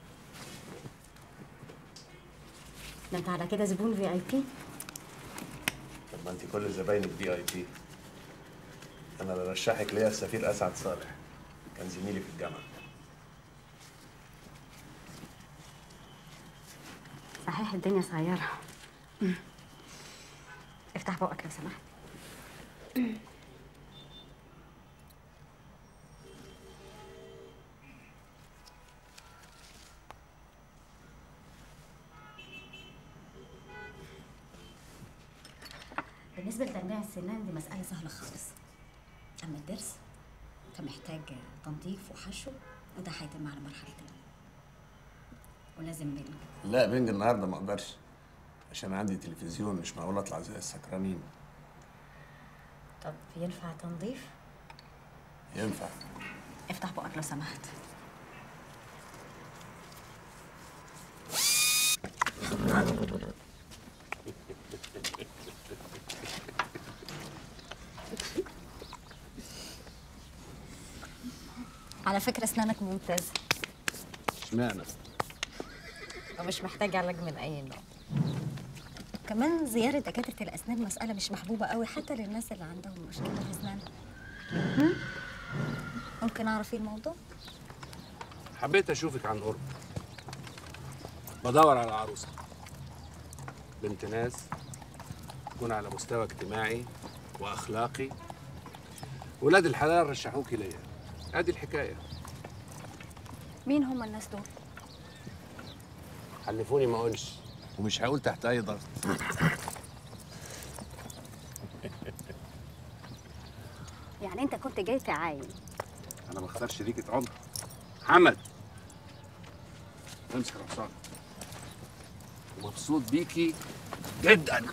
ده انت على كده زبون في اي بي طب ما انت كل زباينك في اي بي انا اللي رشحك ليا السفير اسعد صالح كان زميلي في الجامعه صحيح الدنيا صغيرة افتح بقك لو سمحت بالنسبة لتجميع السنان دي مسألة سهلة خالص أما الضرس فمحتاج تنظيف وحشو وده هيتم على مرحلتين ولازم منه لا بنج النهارده ما اقدرش عشان عندي تلفزيون مش معقول اطلع زي السكرانين طب ينفع تنظيف؟ ينفع افتح بقك لو سمحت على فكرة أسنانك ممتازة اشمعنى ومش محتاج علاج من أي نوع كمان زيارة دكاترة الأسنان مسألة مش محبوبة قوي حتى للناس اللي عندهم مشكلة في أسنانهم هم؟ ممكن أعرف إيه الموضوع؟ حبيت اشوفك عن قرب بدور على عروسه بنت ناس تكون على مستوى اجتماعي واخلاقي ولاد الحلال رشحوكي ليا ادي الحكايه مين هم الناس دول؟ حلفوني ما اقولش ومش هقول تحت اي ضغط يعني أنت كنت جاي تعاين انا بختار شريكة عمر محمد امسك الحصان ومبسوط بيكي جدا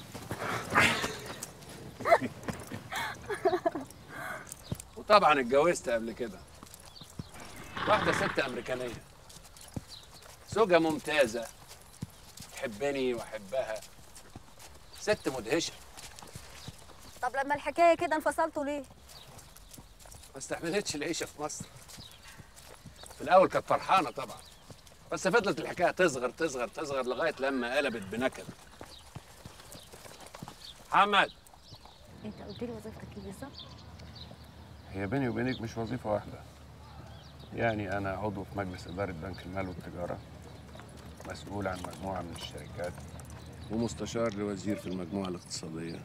وطبعا اتجوزت قبل كده واحدة ست أمريكانية زوجة ممتازة تحبني وأحبها ست مدهشة طب لما الحكاية كده انفصلتوا ليه؟ ما استحملتش العيشة في مصر في الأول كانت فرحانة طبعا بس فضلت الحكاية تصغر تصغر تصغر لغاية لما قلبت بنكد محمد أنت قلت لي وظيفتك إيه بالظبط؟ هي بيني وبينك مش وظيفة واحدة يعني أنا عضو في مجلس إدارة بنك المال والتجارة مسؤول عن مجموعة من الشركات ومستشار لوزير في المجموعة الاقتصادية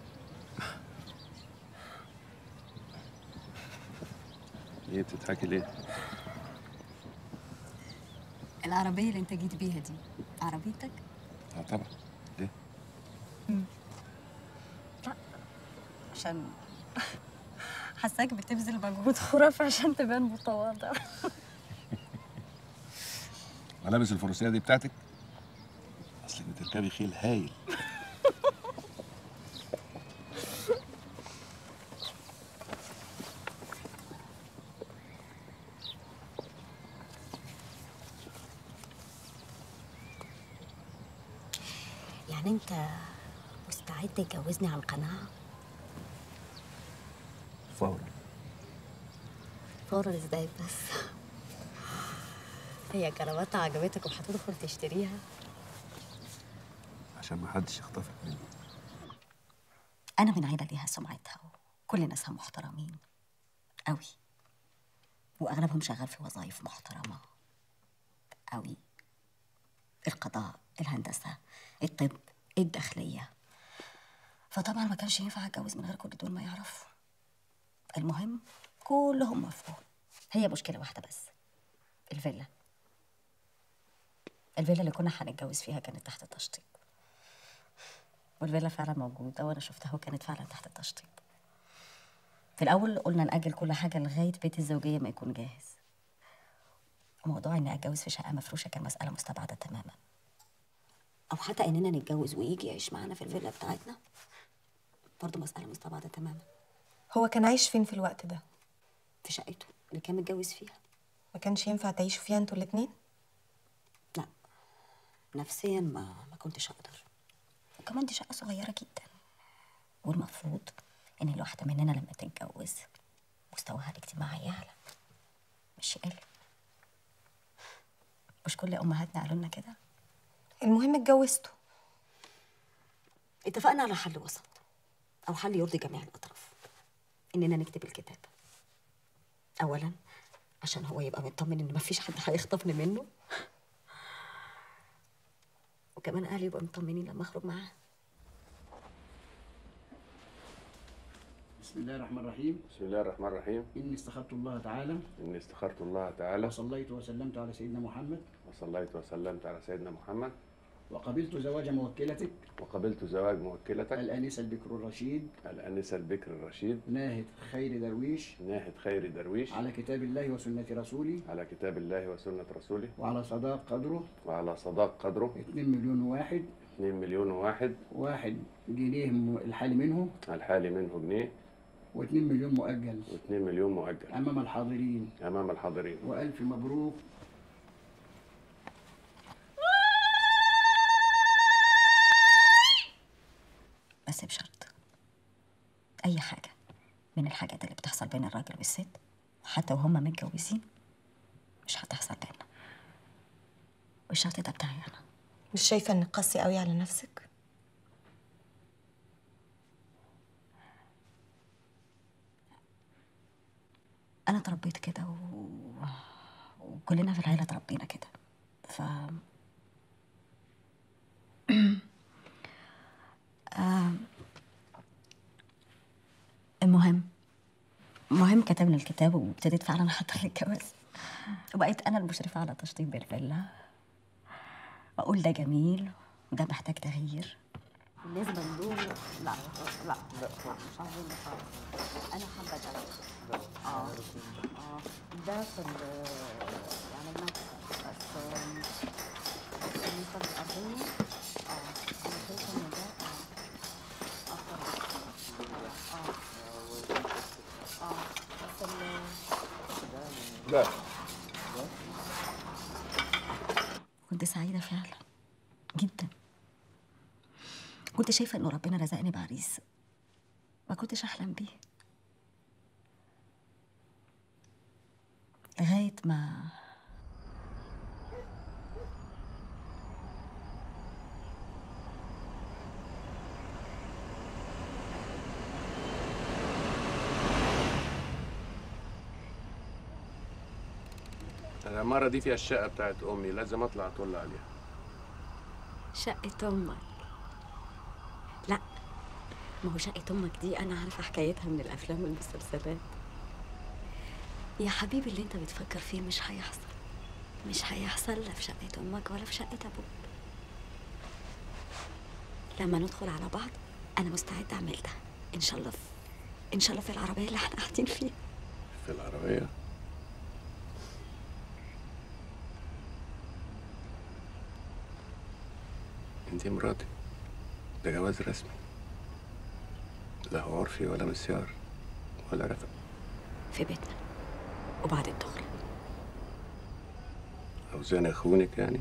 ايه بتضحكي ليه؟ العربية اللي أنت جيت بيها دي عربيتك؟ اه طبعا ليه؟ لا عشان حاساك بتبذل مجهود خرافي عشان تبان متواضع ملابس الفروسية دي بتاعتك؟ أصلك بتركبي خيل هايل يعني أنت مستعد تتجوزني عن قناعة؟ فورا فورا ازاي بس؟ هي كراماتها عجبتك وهتدخل تشتريها؟ عشان ما حدش يخطفك مني أنا من عيلة ليها سمعتها وكل ناسها محترمين أوي وأغلبهم شغال في وظائف محترمة أوي القضاء الهندسة الطب الداخلية فطبعا ما كانش ينفع أتجوز من غير كل دول ما يعرفوا المهم كلهم وافقوا هي مشكلة واحدة بس الفيلا الفيلا اللي كنا هنتجوز فيها كانت تحت التشطيب والفيلا فعلا موجودة وأنا شفتها وكانت فعلا تحت التشطيب في الأول قلنا نأجل كل حاجة لغاية بيت الزوجية ما يكون جاهز وموضوع اني اتجوز في شقه مفروشه كان مساله مستبعده تماما او حتى اننا نتجوز ويجي يعيش معانا في الفيلا بتاعتنا برضه مساله مستبعده تماما هو كان عايش فين في الوقت ده في شقته اللي كان متجوز فيها ما كانش ينفع تعيشوا فيها انتوا الاتنين لا نفسيا ما ما كنتش اقدر وكمان دي شقه صغيره جدا والمفروض ان الواحده مننا لما تتجوز مستواها الاجتماعي يعلى مش يقل مش كل امهاتنا قالوا لنا كده المهم اتجوزتوا اتفقنا على حل وسط او حل يرضي جميع الاطراف اننا نكتب الكتاب اولا عشان هو يبقى مطمن ان مفيش حد هيخطفني منه وكمان اهلي يبقوا مطمنين لما اخرج معاه بسم الله الرحمن الرحيم بسم الله الرحمن الرحيم إني استخرت الله تعالى إني استخرت الله تعالى وصليت وسلمت على سيدنا محمد وصليت وسلمت على سيدنا محمد وقبلت زواج موكلتك وقبلت زواج موكلتك الآنسة البكر الرشيد الأنسة البكر الرشيد ناهد خير درويش ناهد خير درويش على كتاب الله وسنة رسوله على كتاب الله وسنة رسوله وعلى صداق قدره وعلى صداق قدره 2 مليون واحد 2 مليون واحد واحد جنيه م- الحالي منه الحالي منه جنيه و2 مليون مؤجل و2 مليون مؤجل أمام الحاضرين أمام الحاضرين وألف مبروك بس بشرط اي حاجه من الحاجات اللي بتحصل بين الراجل والست وحتى وهما متجوزين مش هتحصل بينا والشرط ده بتاعي انا مش شايفه انك قاسي قوي على نفسك انا اتربيت كده و... وكلنا في العيله اتربينا كده ف آم، المهم المهم كتبنا الكتاب وابتديت فعلا احضر للجواز وبقيت انا المشرفه على تشطيب الفيلا واقول ده جميل وده محتاج تغيير بالنسبه لدول لا لا لا مش عايزين خالص انا حابه ده اه اه ده في ال يعني المكتب بس آم، بس بالنسبه للارضيه اه انا شايفه ان ده اه اكتر بكتير. اه اه بس ال لا كنت سعيدة فعلا جدا كنت شايفة إنه ربنا رزقني بعريس ما كنتش أحلم بيه لغاية ما العمارة دي فيها الشقة بتاعت أمي لازم أطلع أطل عليها شقة أمك لا ما هو شقة أمك دي أنا عارفة حكايتها من الأفلام والمسلسلات يا حبيبي اللي أنت بتفكر فيه مش هيحصل مش هيحصل لا في شقة أمك ولا في شقة أبوك لما ندخل على بعض أنا مستعدة أعمل ده إن شاء الله في إن شاء الله في العربية اللي احنا قاعدين فيها في العربية انتي مراتي ده جواز رسمي لا هو عرفي ولا مسيار ولا رفق في بيتنا وبعد الدخل عاوزاني اخونك يعني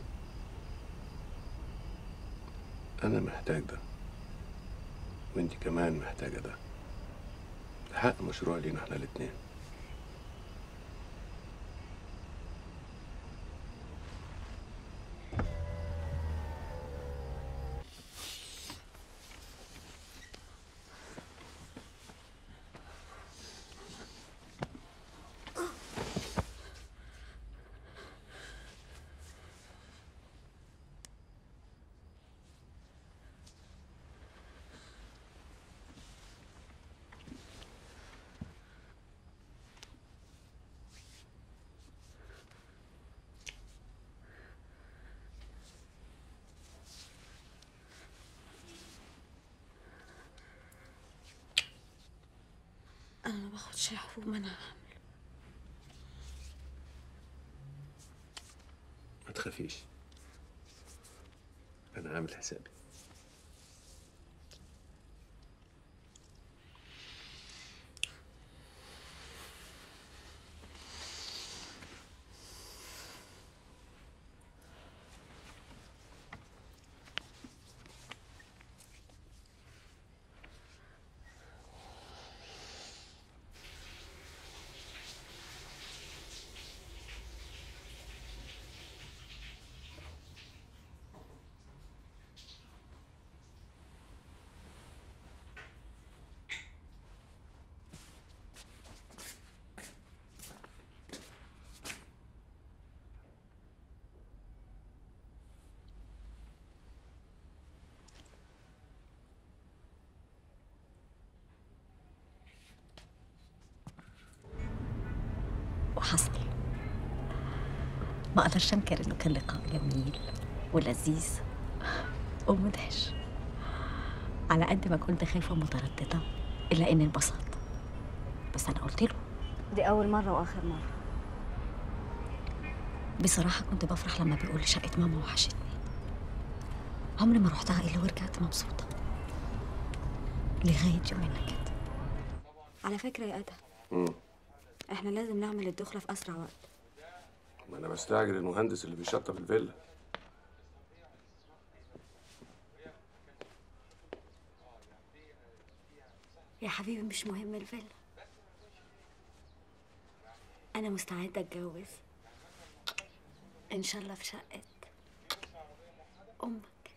انا محتاج ده وانتي كمان محتاجة ده ده حق مشروع لينا احنا الاتنين أنا ما باخدش حبوب منع حمل تخافيش انا عامل حسابي وحصل ما اقدرش انكر انه كان لقاء جميل ولذيذ ومدهش على قد ما كنت خايفه ومتردده الا اني انبسطت بس انا قلت له دي أول مرة وآخر مرة بصراحه كنت بفرح لما بيقول لي شقه ماما وحشتني عمري ما رحتها الا ورجعت مبسوطه لغايه يومنا كده على فكرة يا أدهم امم إحنا لازم نعمل الدخلة في أسرع وقت ما انا بستعجل المهندس اللي بيشطب الفيلا يا حبيبي مش مهم الفيلا أنا مستعدة أتجوز إن شاء الله في شقة أمك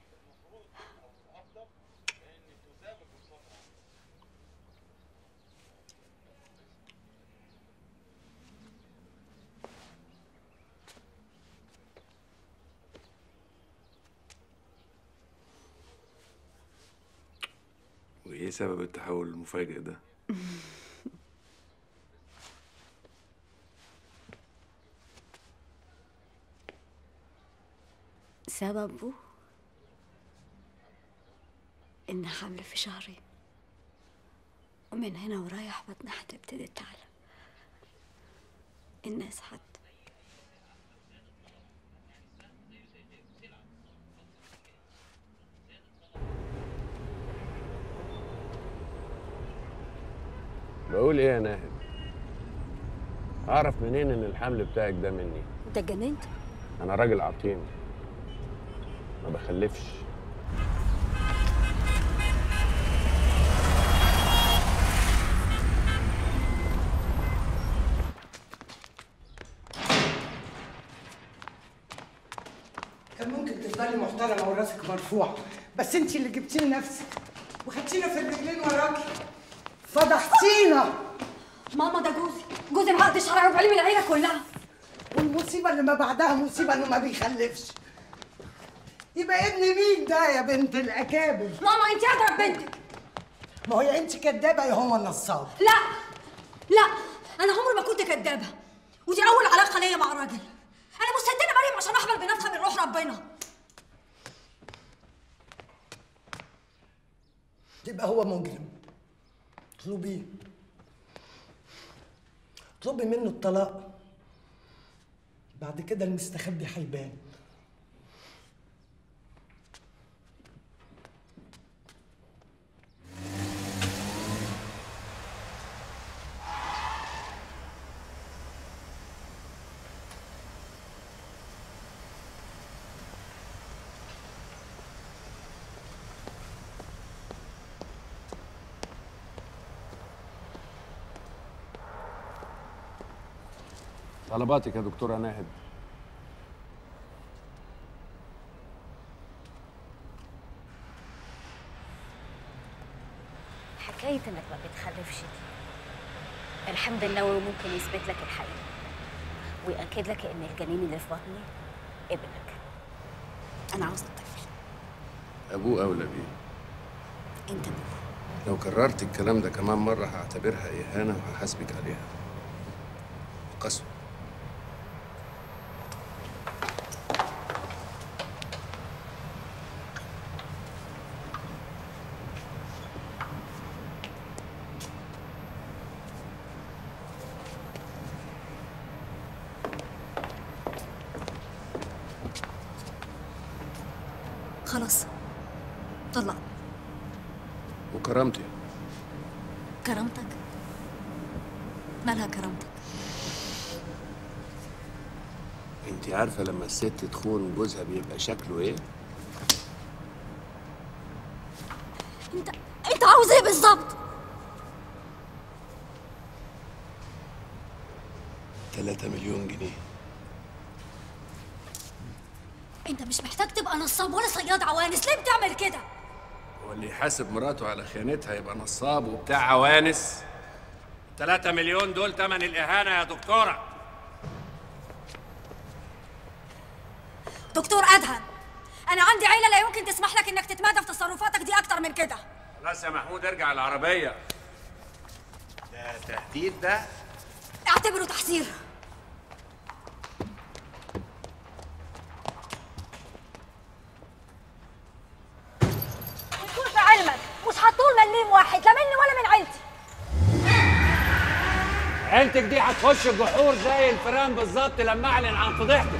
وايه سبب التحول المفاجئ ده سببه إن حمل في شهرين ومن هنا ورايح بطني هتبتدي تعلى الناس حتى بقول ايه يا ناهد اعرف منين ان الحمل بتاعك ده مني انت اتجننت انا راجل عقيم ما بخلفش كان ممكن تفضلي محترمه وراسك مرفوع بس انت اللي جبتي نفسك وخدتينا في الرجلين وراكي فضحتينا ماما ده جوزي جوزي معقد شرعي وبعلم العيله كلها والمصيبه اللي ما بعدها مصيبه انه ما بيخلفش يبقى ابن مين ده يا بنت الاكابر ماما انت اضرب بنتك ما هو يا انت كدابه يا هو نصاب لا لا انا عمري ما كنت كدابه ودي اول علاقه ليا مع راجل انا مستدينه مريم عشان احمل بنفسها من روح ربنا يبقى هو مجرم اطلبيه اطلبي منه الطلاق بعد كده المستخبي هيبان طلباتك يا دكتوره ناهد حكايه انك ما بتخلفش دي الحمض النووي ممكن يثبت لك الحقيقه ويأكد لك ان الجنين اللي في بطني ابنك انا عاوزه الطفل ابوه اولى بيه انت ابوه لو كررت الكلام ده كمان مره هعتبرها اهانه وهحاسبك عليها قسوه خلاص طلق وكرامتي كرامتك مالها كرامتك انت عارفه لما الست تخون جوزها بيبقى شكله ايه انت انت عاوز ايه بالظبط 3 مليون جنيه انت مش محتاج تبقى نصاب ولا صياد عوانس ليه بتعمل كده هو اللي يحاسب مراته على خيانتها يبقى نصاب وبتاع عوانس 3 مليون دول تمن الإهانة يا دكتورة دكتور ادهم انا عندي عيله لا يمكن تسمح لك انك تتمادى في تصرفاتك دي اكتر من كده خلاص يا محمود ارجع العربية ده تهديد ده اعتبره تحذير وتكون في علمك مش هطول مليم واحد لا مني ولا من عيلتي عيلتك دي هتخش الجحور زي الفيران بالظبط لما اعلن عن فضيحتك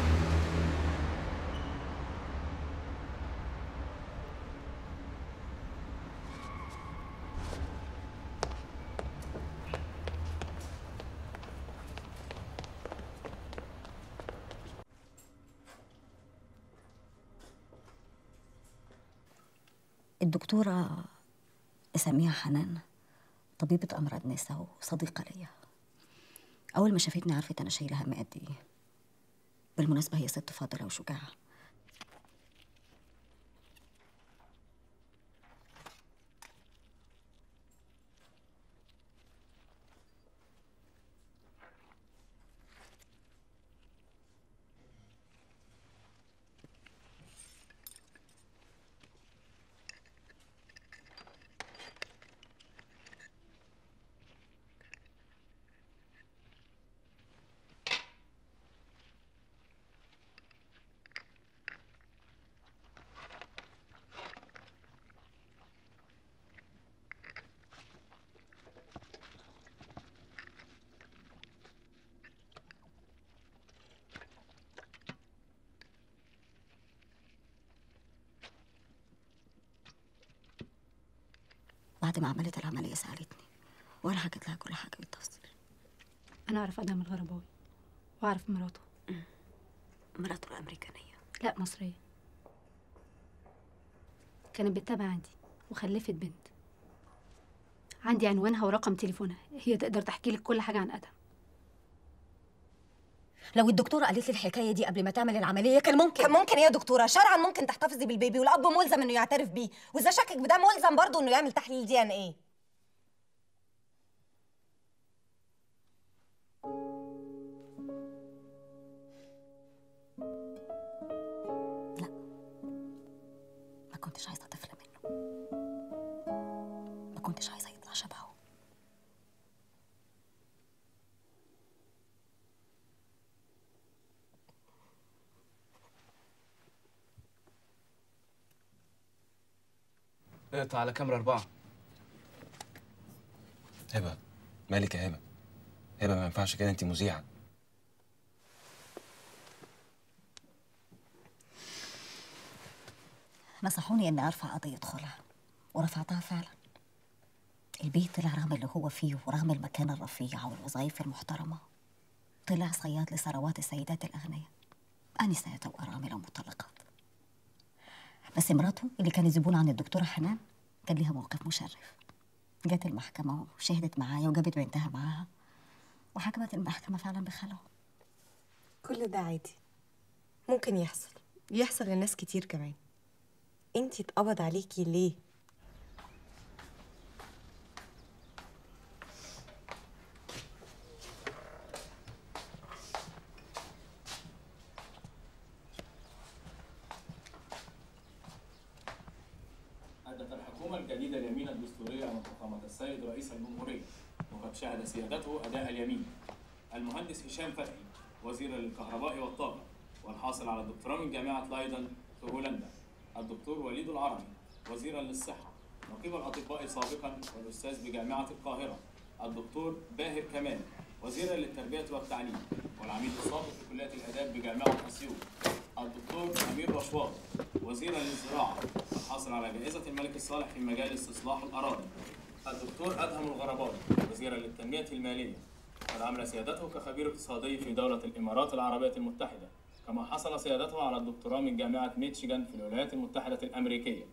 الدكتورة اسميها حنان طبيبة أمراض نساء وصديقة ليا أول ما شافتني عرفت أنا شايلة هم قد إيه بالمناسبة هي ست فاضلة وشجاعة بعد ما عملت العملية سألتني وأنا حكيت لها كل حاجة بالتفصيل انا اعرف ادهم الغرباوي واعرف مراته مراته الأمريكانية لا مصريه كانت بتتابع عندي وخلفت بنت عندي عنوانها ورقم تليفونها هي تقدر تحكي لك كل حاجه عن ادهم لو الدكتورة قالت لي الحكاية دي قبل ما تعمل العملية كان ممكن كان ممكن يا دكتورة شرعا ممكن تحتفظي بالبيبي والأب ملزم إنه يعترف بيه وإذا شكك بده ملزم برضه إنه يعمل تحليل دي إن إيه ما كنتش عايزة طفل منه ما كنتش عايزة يطلع شبهه اقطع على كاميرا أربعة هبه مالك يا هبه هبه ما ينفعش كده انت مذيعه نصحوني اني ارفع قضيه خلع ورفعتها فعلا البيت طلع رغم اللي هو فيه ورغم المكانة الرفيعة والوظائف المحترمة طلع صياد لثروات السيدات الأغنياء أنسات وأرامل ومطلقات بس مراته اللي كانت زبونة عن الدكتورة حنان كان ليها موقف مشرف جت المحكمة وشهدت معايا وجابت بنتها معاها وحكمت المحكمة فعلا بخلعه كل ده عادي ممكن يحصل يحصل لناس كتير كمان انتي اتقبض عليكي ليه أدت الحكومة الجديدة اليمين الدستورية أمام فخامة السيد رئيس الجمهورية وقد شهد سيادته أداء اليمين المهندس هشام فتحي وزير للكهرباء والطاقة والحاصل على الدكتوراه من جامعة لايدن في هولندا الدكتور وليد العربي وزيرا للصحة نقيب الأطباء سابقا والأستاذ بجامعة القاهرة الدكتور باهر كمال وزيرا للتربية والتعليم والعميد السابق في كلية الآداب بجامعة أسيوط الدكتور أمير رشوان وزيرا للزراعة الحاصل على جائزة الملك الصالح في مجال استصلاح الأراضي الدكتور أدهم الغرباوي وزيرا للتنمية المالية قد عمل سيادته كخبير اقتصادي في دولة الإمارات العربية المتحدة كما حصل سيادته على الدكتوراه من جامعة ميتشيغان في الولايات المتحدة الأمريكية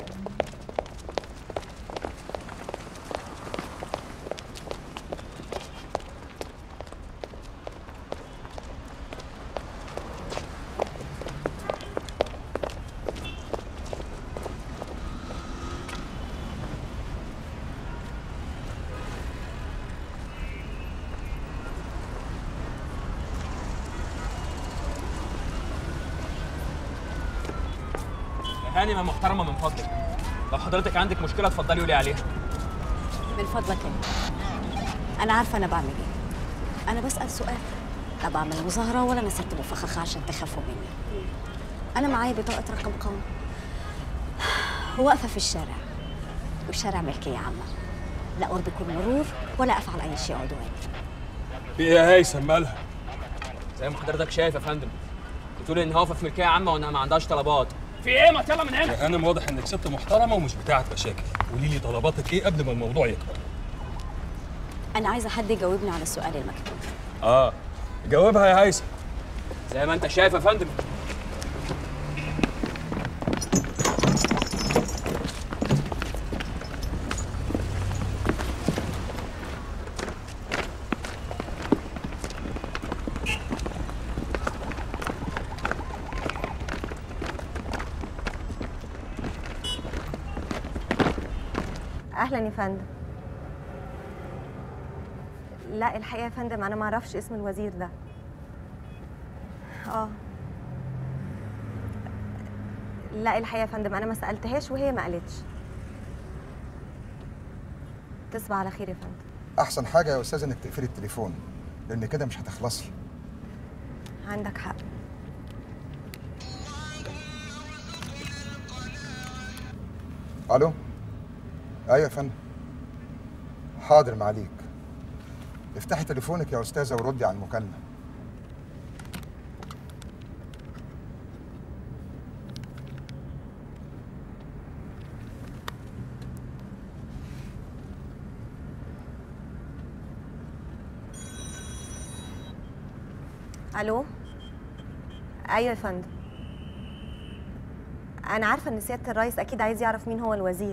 هانمة محترمة من فضلك لو حضرتك عندك مشكلة اتفضلي قولي عليها من فضلك انت انا عارفه انا بعمل ايه انا بسال سؤال لا بعمل مظاهره ولا انا ست مفخخه عشان تخافوا مني انا معايا بطاقه رقم قومي واقفه في الشارع والشارع ملكيه عامه لا اربك المرور ولا افعل اي شيء عدواني في ايه يا هيثم مالها؟ زي ما حضرتك شايف يا فندم بتقول ان هو في ملكية عامة وانها ما عندهاش طلبات في ايه ما يلا من هنا يا هانم واضح انك ست محترمه ومش بتاعت مشاكل قولي لي طلباتك ايه قبل ما الموضوع يكبر انا عايزه حد يجاوبني على السؤال المكتوب اه جاوبها يا هيثم زي ما انت شايف يا فندم اهلا يا فندم لا الحقيقه يا فندم انا ما اعرفش اسم الوزير ده اه لا الحقيقه يا فندم انا ما سالتهاش وهي ما قالتش تصبح على خير يا فندم احسن حاجه يا استاذ انك تقفلي التليفون لان كده مش هتخلصي عندك حق الو ايوه يا فندم حاضر معليك افتحي تليفونك يا استاذه وردي على المكالمه الو ايوه يا فندم انا عارفه ان سياده الرئيس اكيد عايز يعرف مين هو الوزير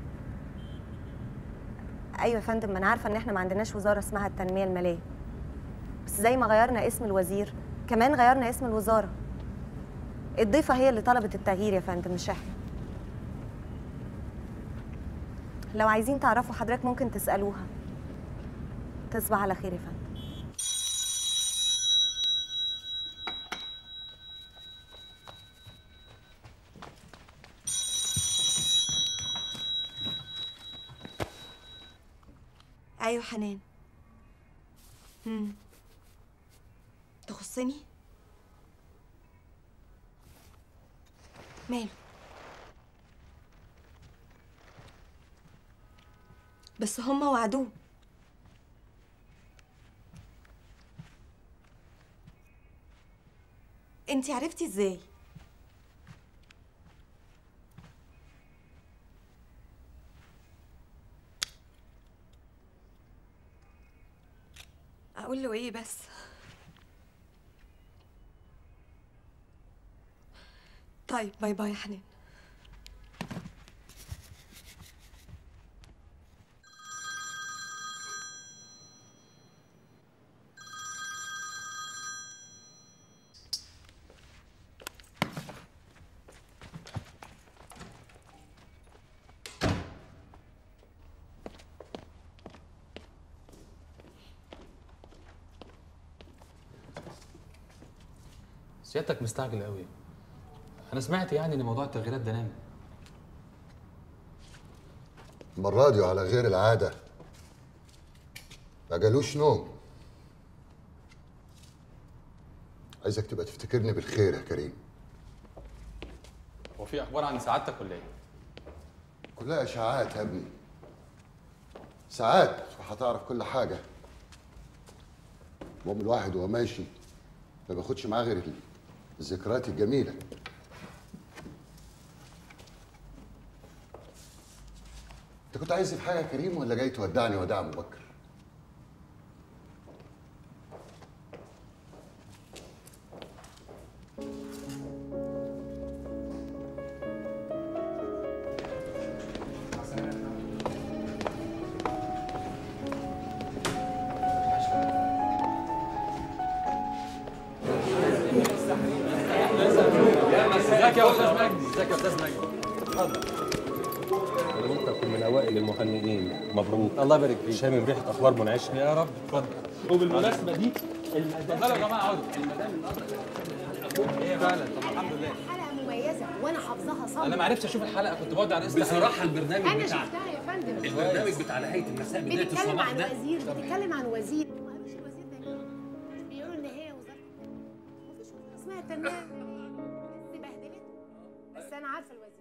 ايوه يا فندم ما انا عارفه ان احنا ما عندناش وزاره اسمها التنميه الماليه بس زي ما غيرنا اسم الوزير كمان غيرنا اسم الوزاره الضيفه هي اللي طلبت التغيير يا فندم مش احنا لو عايزين تعرفوا حضرتك ممكن تسالوها تصبح على خير يا فندم ايوه حنان امم تخصني ماله بس هما وعدوه انتي عرفتي ازاي اقول له ايه بس طيب باي باي يا حنان سيادتك مستعجل قوي انا سمعت يعني ان موضوع التغييرات ده نام المرة دي على غير العادة ما جالوش نوم عايزك تبقى تفتكرني بالخير يا كريم هو في اخبار عن سعادتك ولا ايه كلها اشاعات يا ابني ساعات وهتعرف كل حاجة المهم الواحد وهو ماشي ما بياخدش معاه غير الذكريات الجميله انت كنت عايز في حاجه يا كريم ولا جاي تودعني وداع ابو بكر ازيك يا استاذ مجدي ازيك يا استاذ مجدي اتفضل انا وانت كن من اوائل المهنئين مبروك الله يبارك فيك شامم ريحه اخبار منعشه يا رب اتفضل وبالمناسبه دي اتفضلوا يا جماعه اقعدوا ايه فعلا طب الحمد لله حلقه مميزه وانا حافظاها صم انا ما عرفتش اشوف الحلقه كنت بقعد على اسم بصراحه البرنامج انا بتاع شفتها يا فندم البرنامج بتاع نهايه المساء بدايه بتتكلم الصباح عن ده وزير بتتكلم عن وزير ما قالوش الوزير ده مين؟ بيقولوا ان هي وزاره مفيش وزاره اسمها التنميه بس بهدلته بس انا عارفه الوزير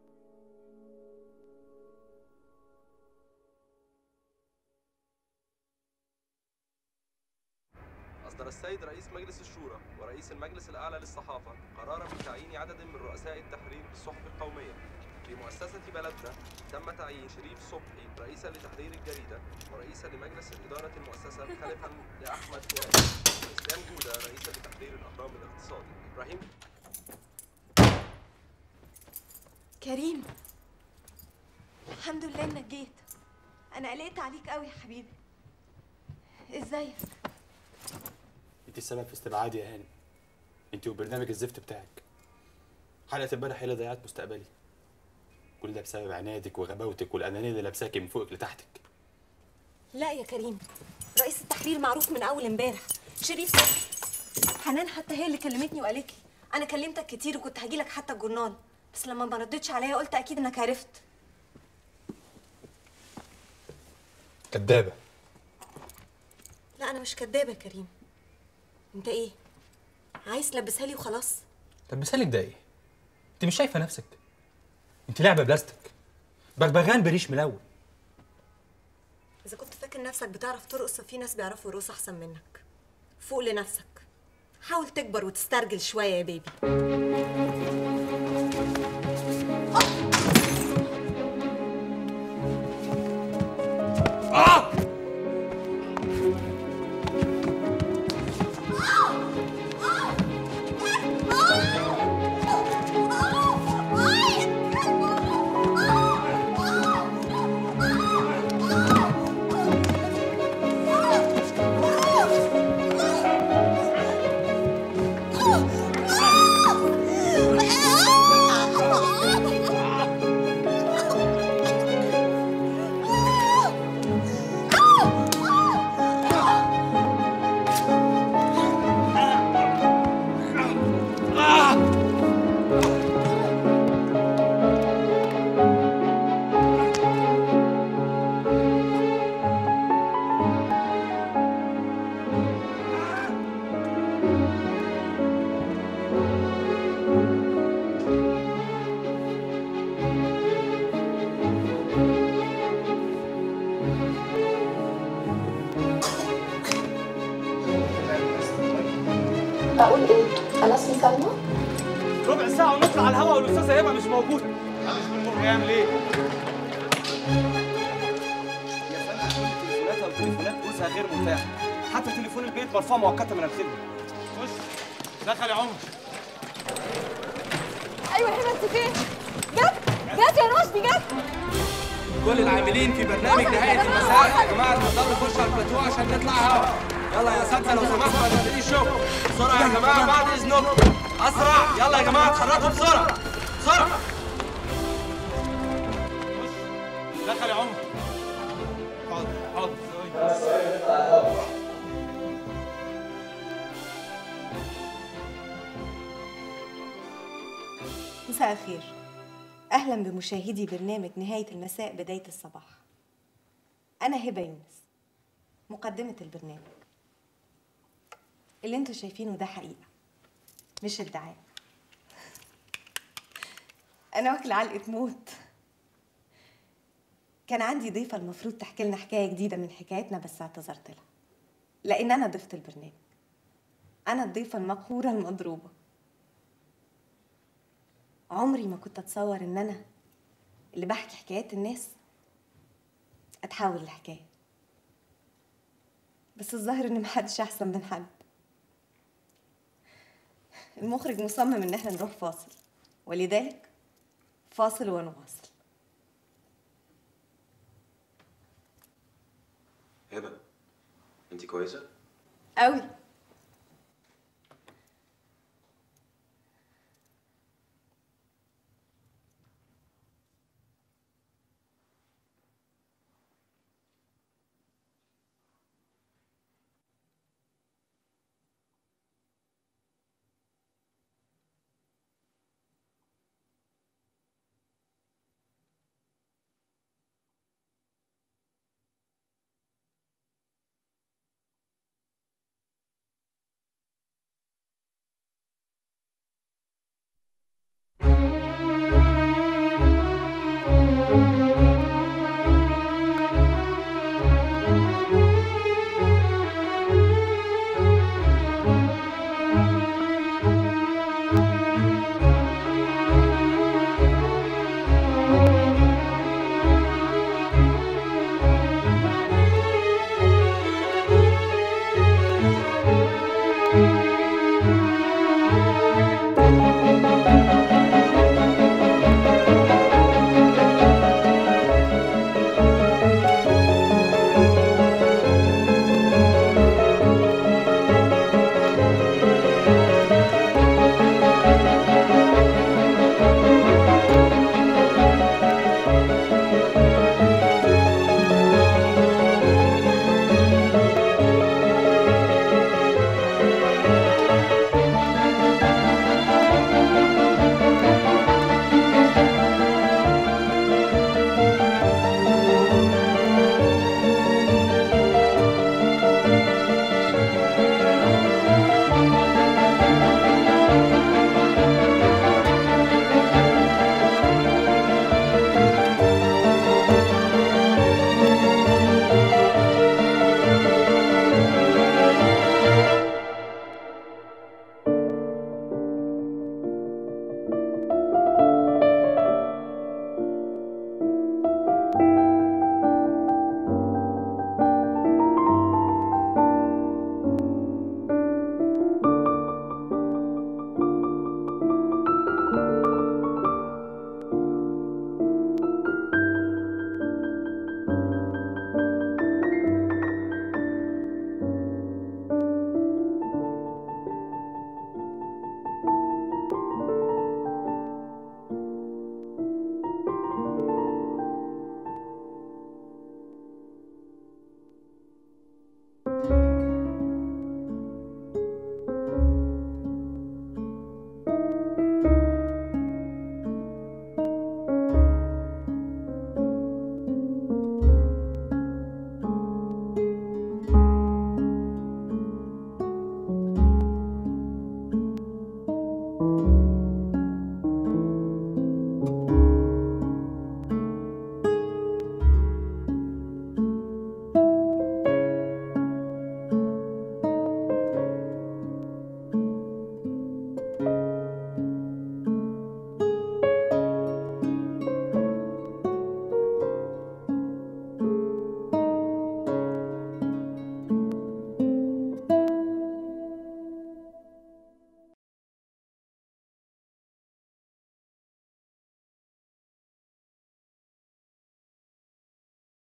أصدر السيد رئيس مجلس الشورى ورئيس المجلس الأعلى للصحافة قرارا بتعيين عدد من رؤساء التحرير بالصحف القومية في مؤسسة بلدنا تم تعيين شريف صبحي رئيسا لتحرير الجريدة ورئيسا لمجلس إدارة المؤسسة خلفا لأحمد فؤاد وإسلام جودة رئيسا لتحرير الأهرام الاقتصادي إبراهيم كريم الحمد لله انك جيت انا قلقت عليك قوي يا حبيبي ازيك انت السبب في استبعادي يا هاني انت وبرنامج الزفت بتاعك حلقه امبارح هي اللي ضيعت مستقبلي كل ده بسبب عنادك وغباوتك والانانيه اللي لابساكي من فوقك لتحتك لا يا كريم رئيس التحرير معروف من اول امبارح شريف صبحي حنان حتى هي اللي كلمتني وقالت لي انا كلمتك كتير وكنت هجيلك حتى الجورنال بس لما ما ردتش عليا قلت اكيد انك عرفت كدابه لا انا مش كدابه يا كريم انت ايه عايز تلبسها لي وخلاص طب مثالك ده ايه انت مش شايفه نفسك انت لعبه بلاستيك بغبغان بريش ملون اذا كنت فاكر نفسك بتعرف ترقص ففي ناس بيعرفوا يرقصوا احسن منك فوق لنفسك حاول تكبر وتسترجل شويه يا بيبي اه اقول ايه انا اسمي سلمى ربع ساعه ونطلع على الهواء والاستاذه هبه مش موجوده مش بالمر يعمل ايه يا فندم كل تليفوناتها وتليفونات جوزها غير متاحه حتى تليفون البيت مرفوع مؤقتا من الخدمه خش دخل يا عمر ايوه هنا انت فين جت جت يا رشدي جت كل العاملين في برنامج نهاية المساء يا جماعة اتفضلوا نخش على البلاتو عشان نطلع هوا يلا يا اساتذة لو سمحتوا ما تبتديش شغل بسرعة يا جماعة بعد إذنكم أسرع يلا يا جماعة اتحركوا بسرعة بسرعة دخل يا عمر حاضر حاضر مساء الخير اهلا بمشاهدي برنامج نهايه المساء بدايه الصباح انا هبه يونس مقدمه البرنامج اللي انتوا شايفينه ده حقيقه مش ادعاء انا واكله علقه موت كان عندي ضيفه المفروض تحكي لنا حكايه جديده من حكايتنا بس اعتذرت لها لان انا ضيفه البرنامج انا الضيفه المقهوره المضروبه عمري ما كنت اتصور ان انا اللي بحكي حكايات الناس اتحول لحكايه بس الظاهر ان محدش احسن من حد المخرج مصمم ان احنا نروح فاصل ولذلك فاصل ونواصل هبه انت كويسه قوي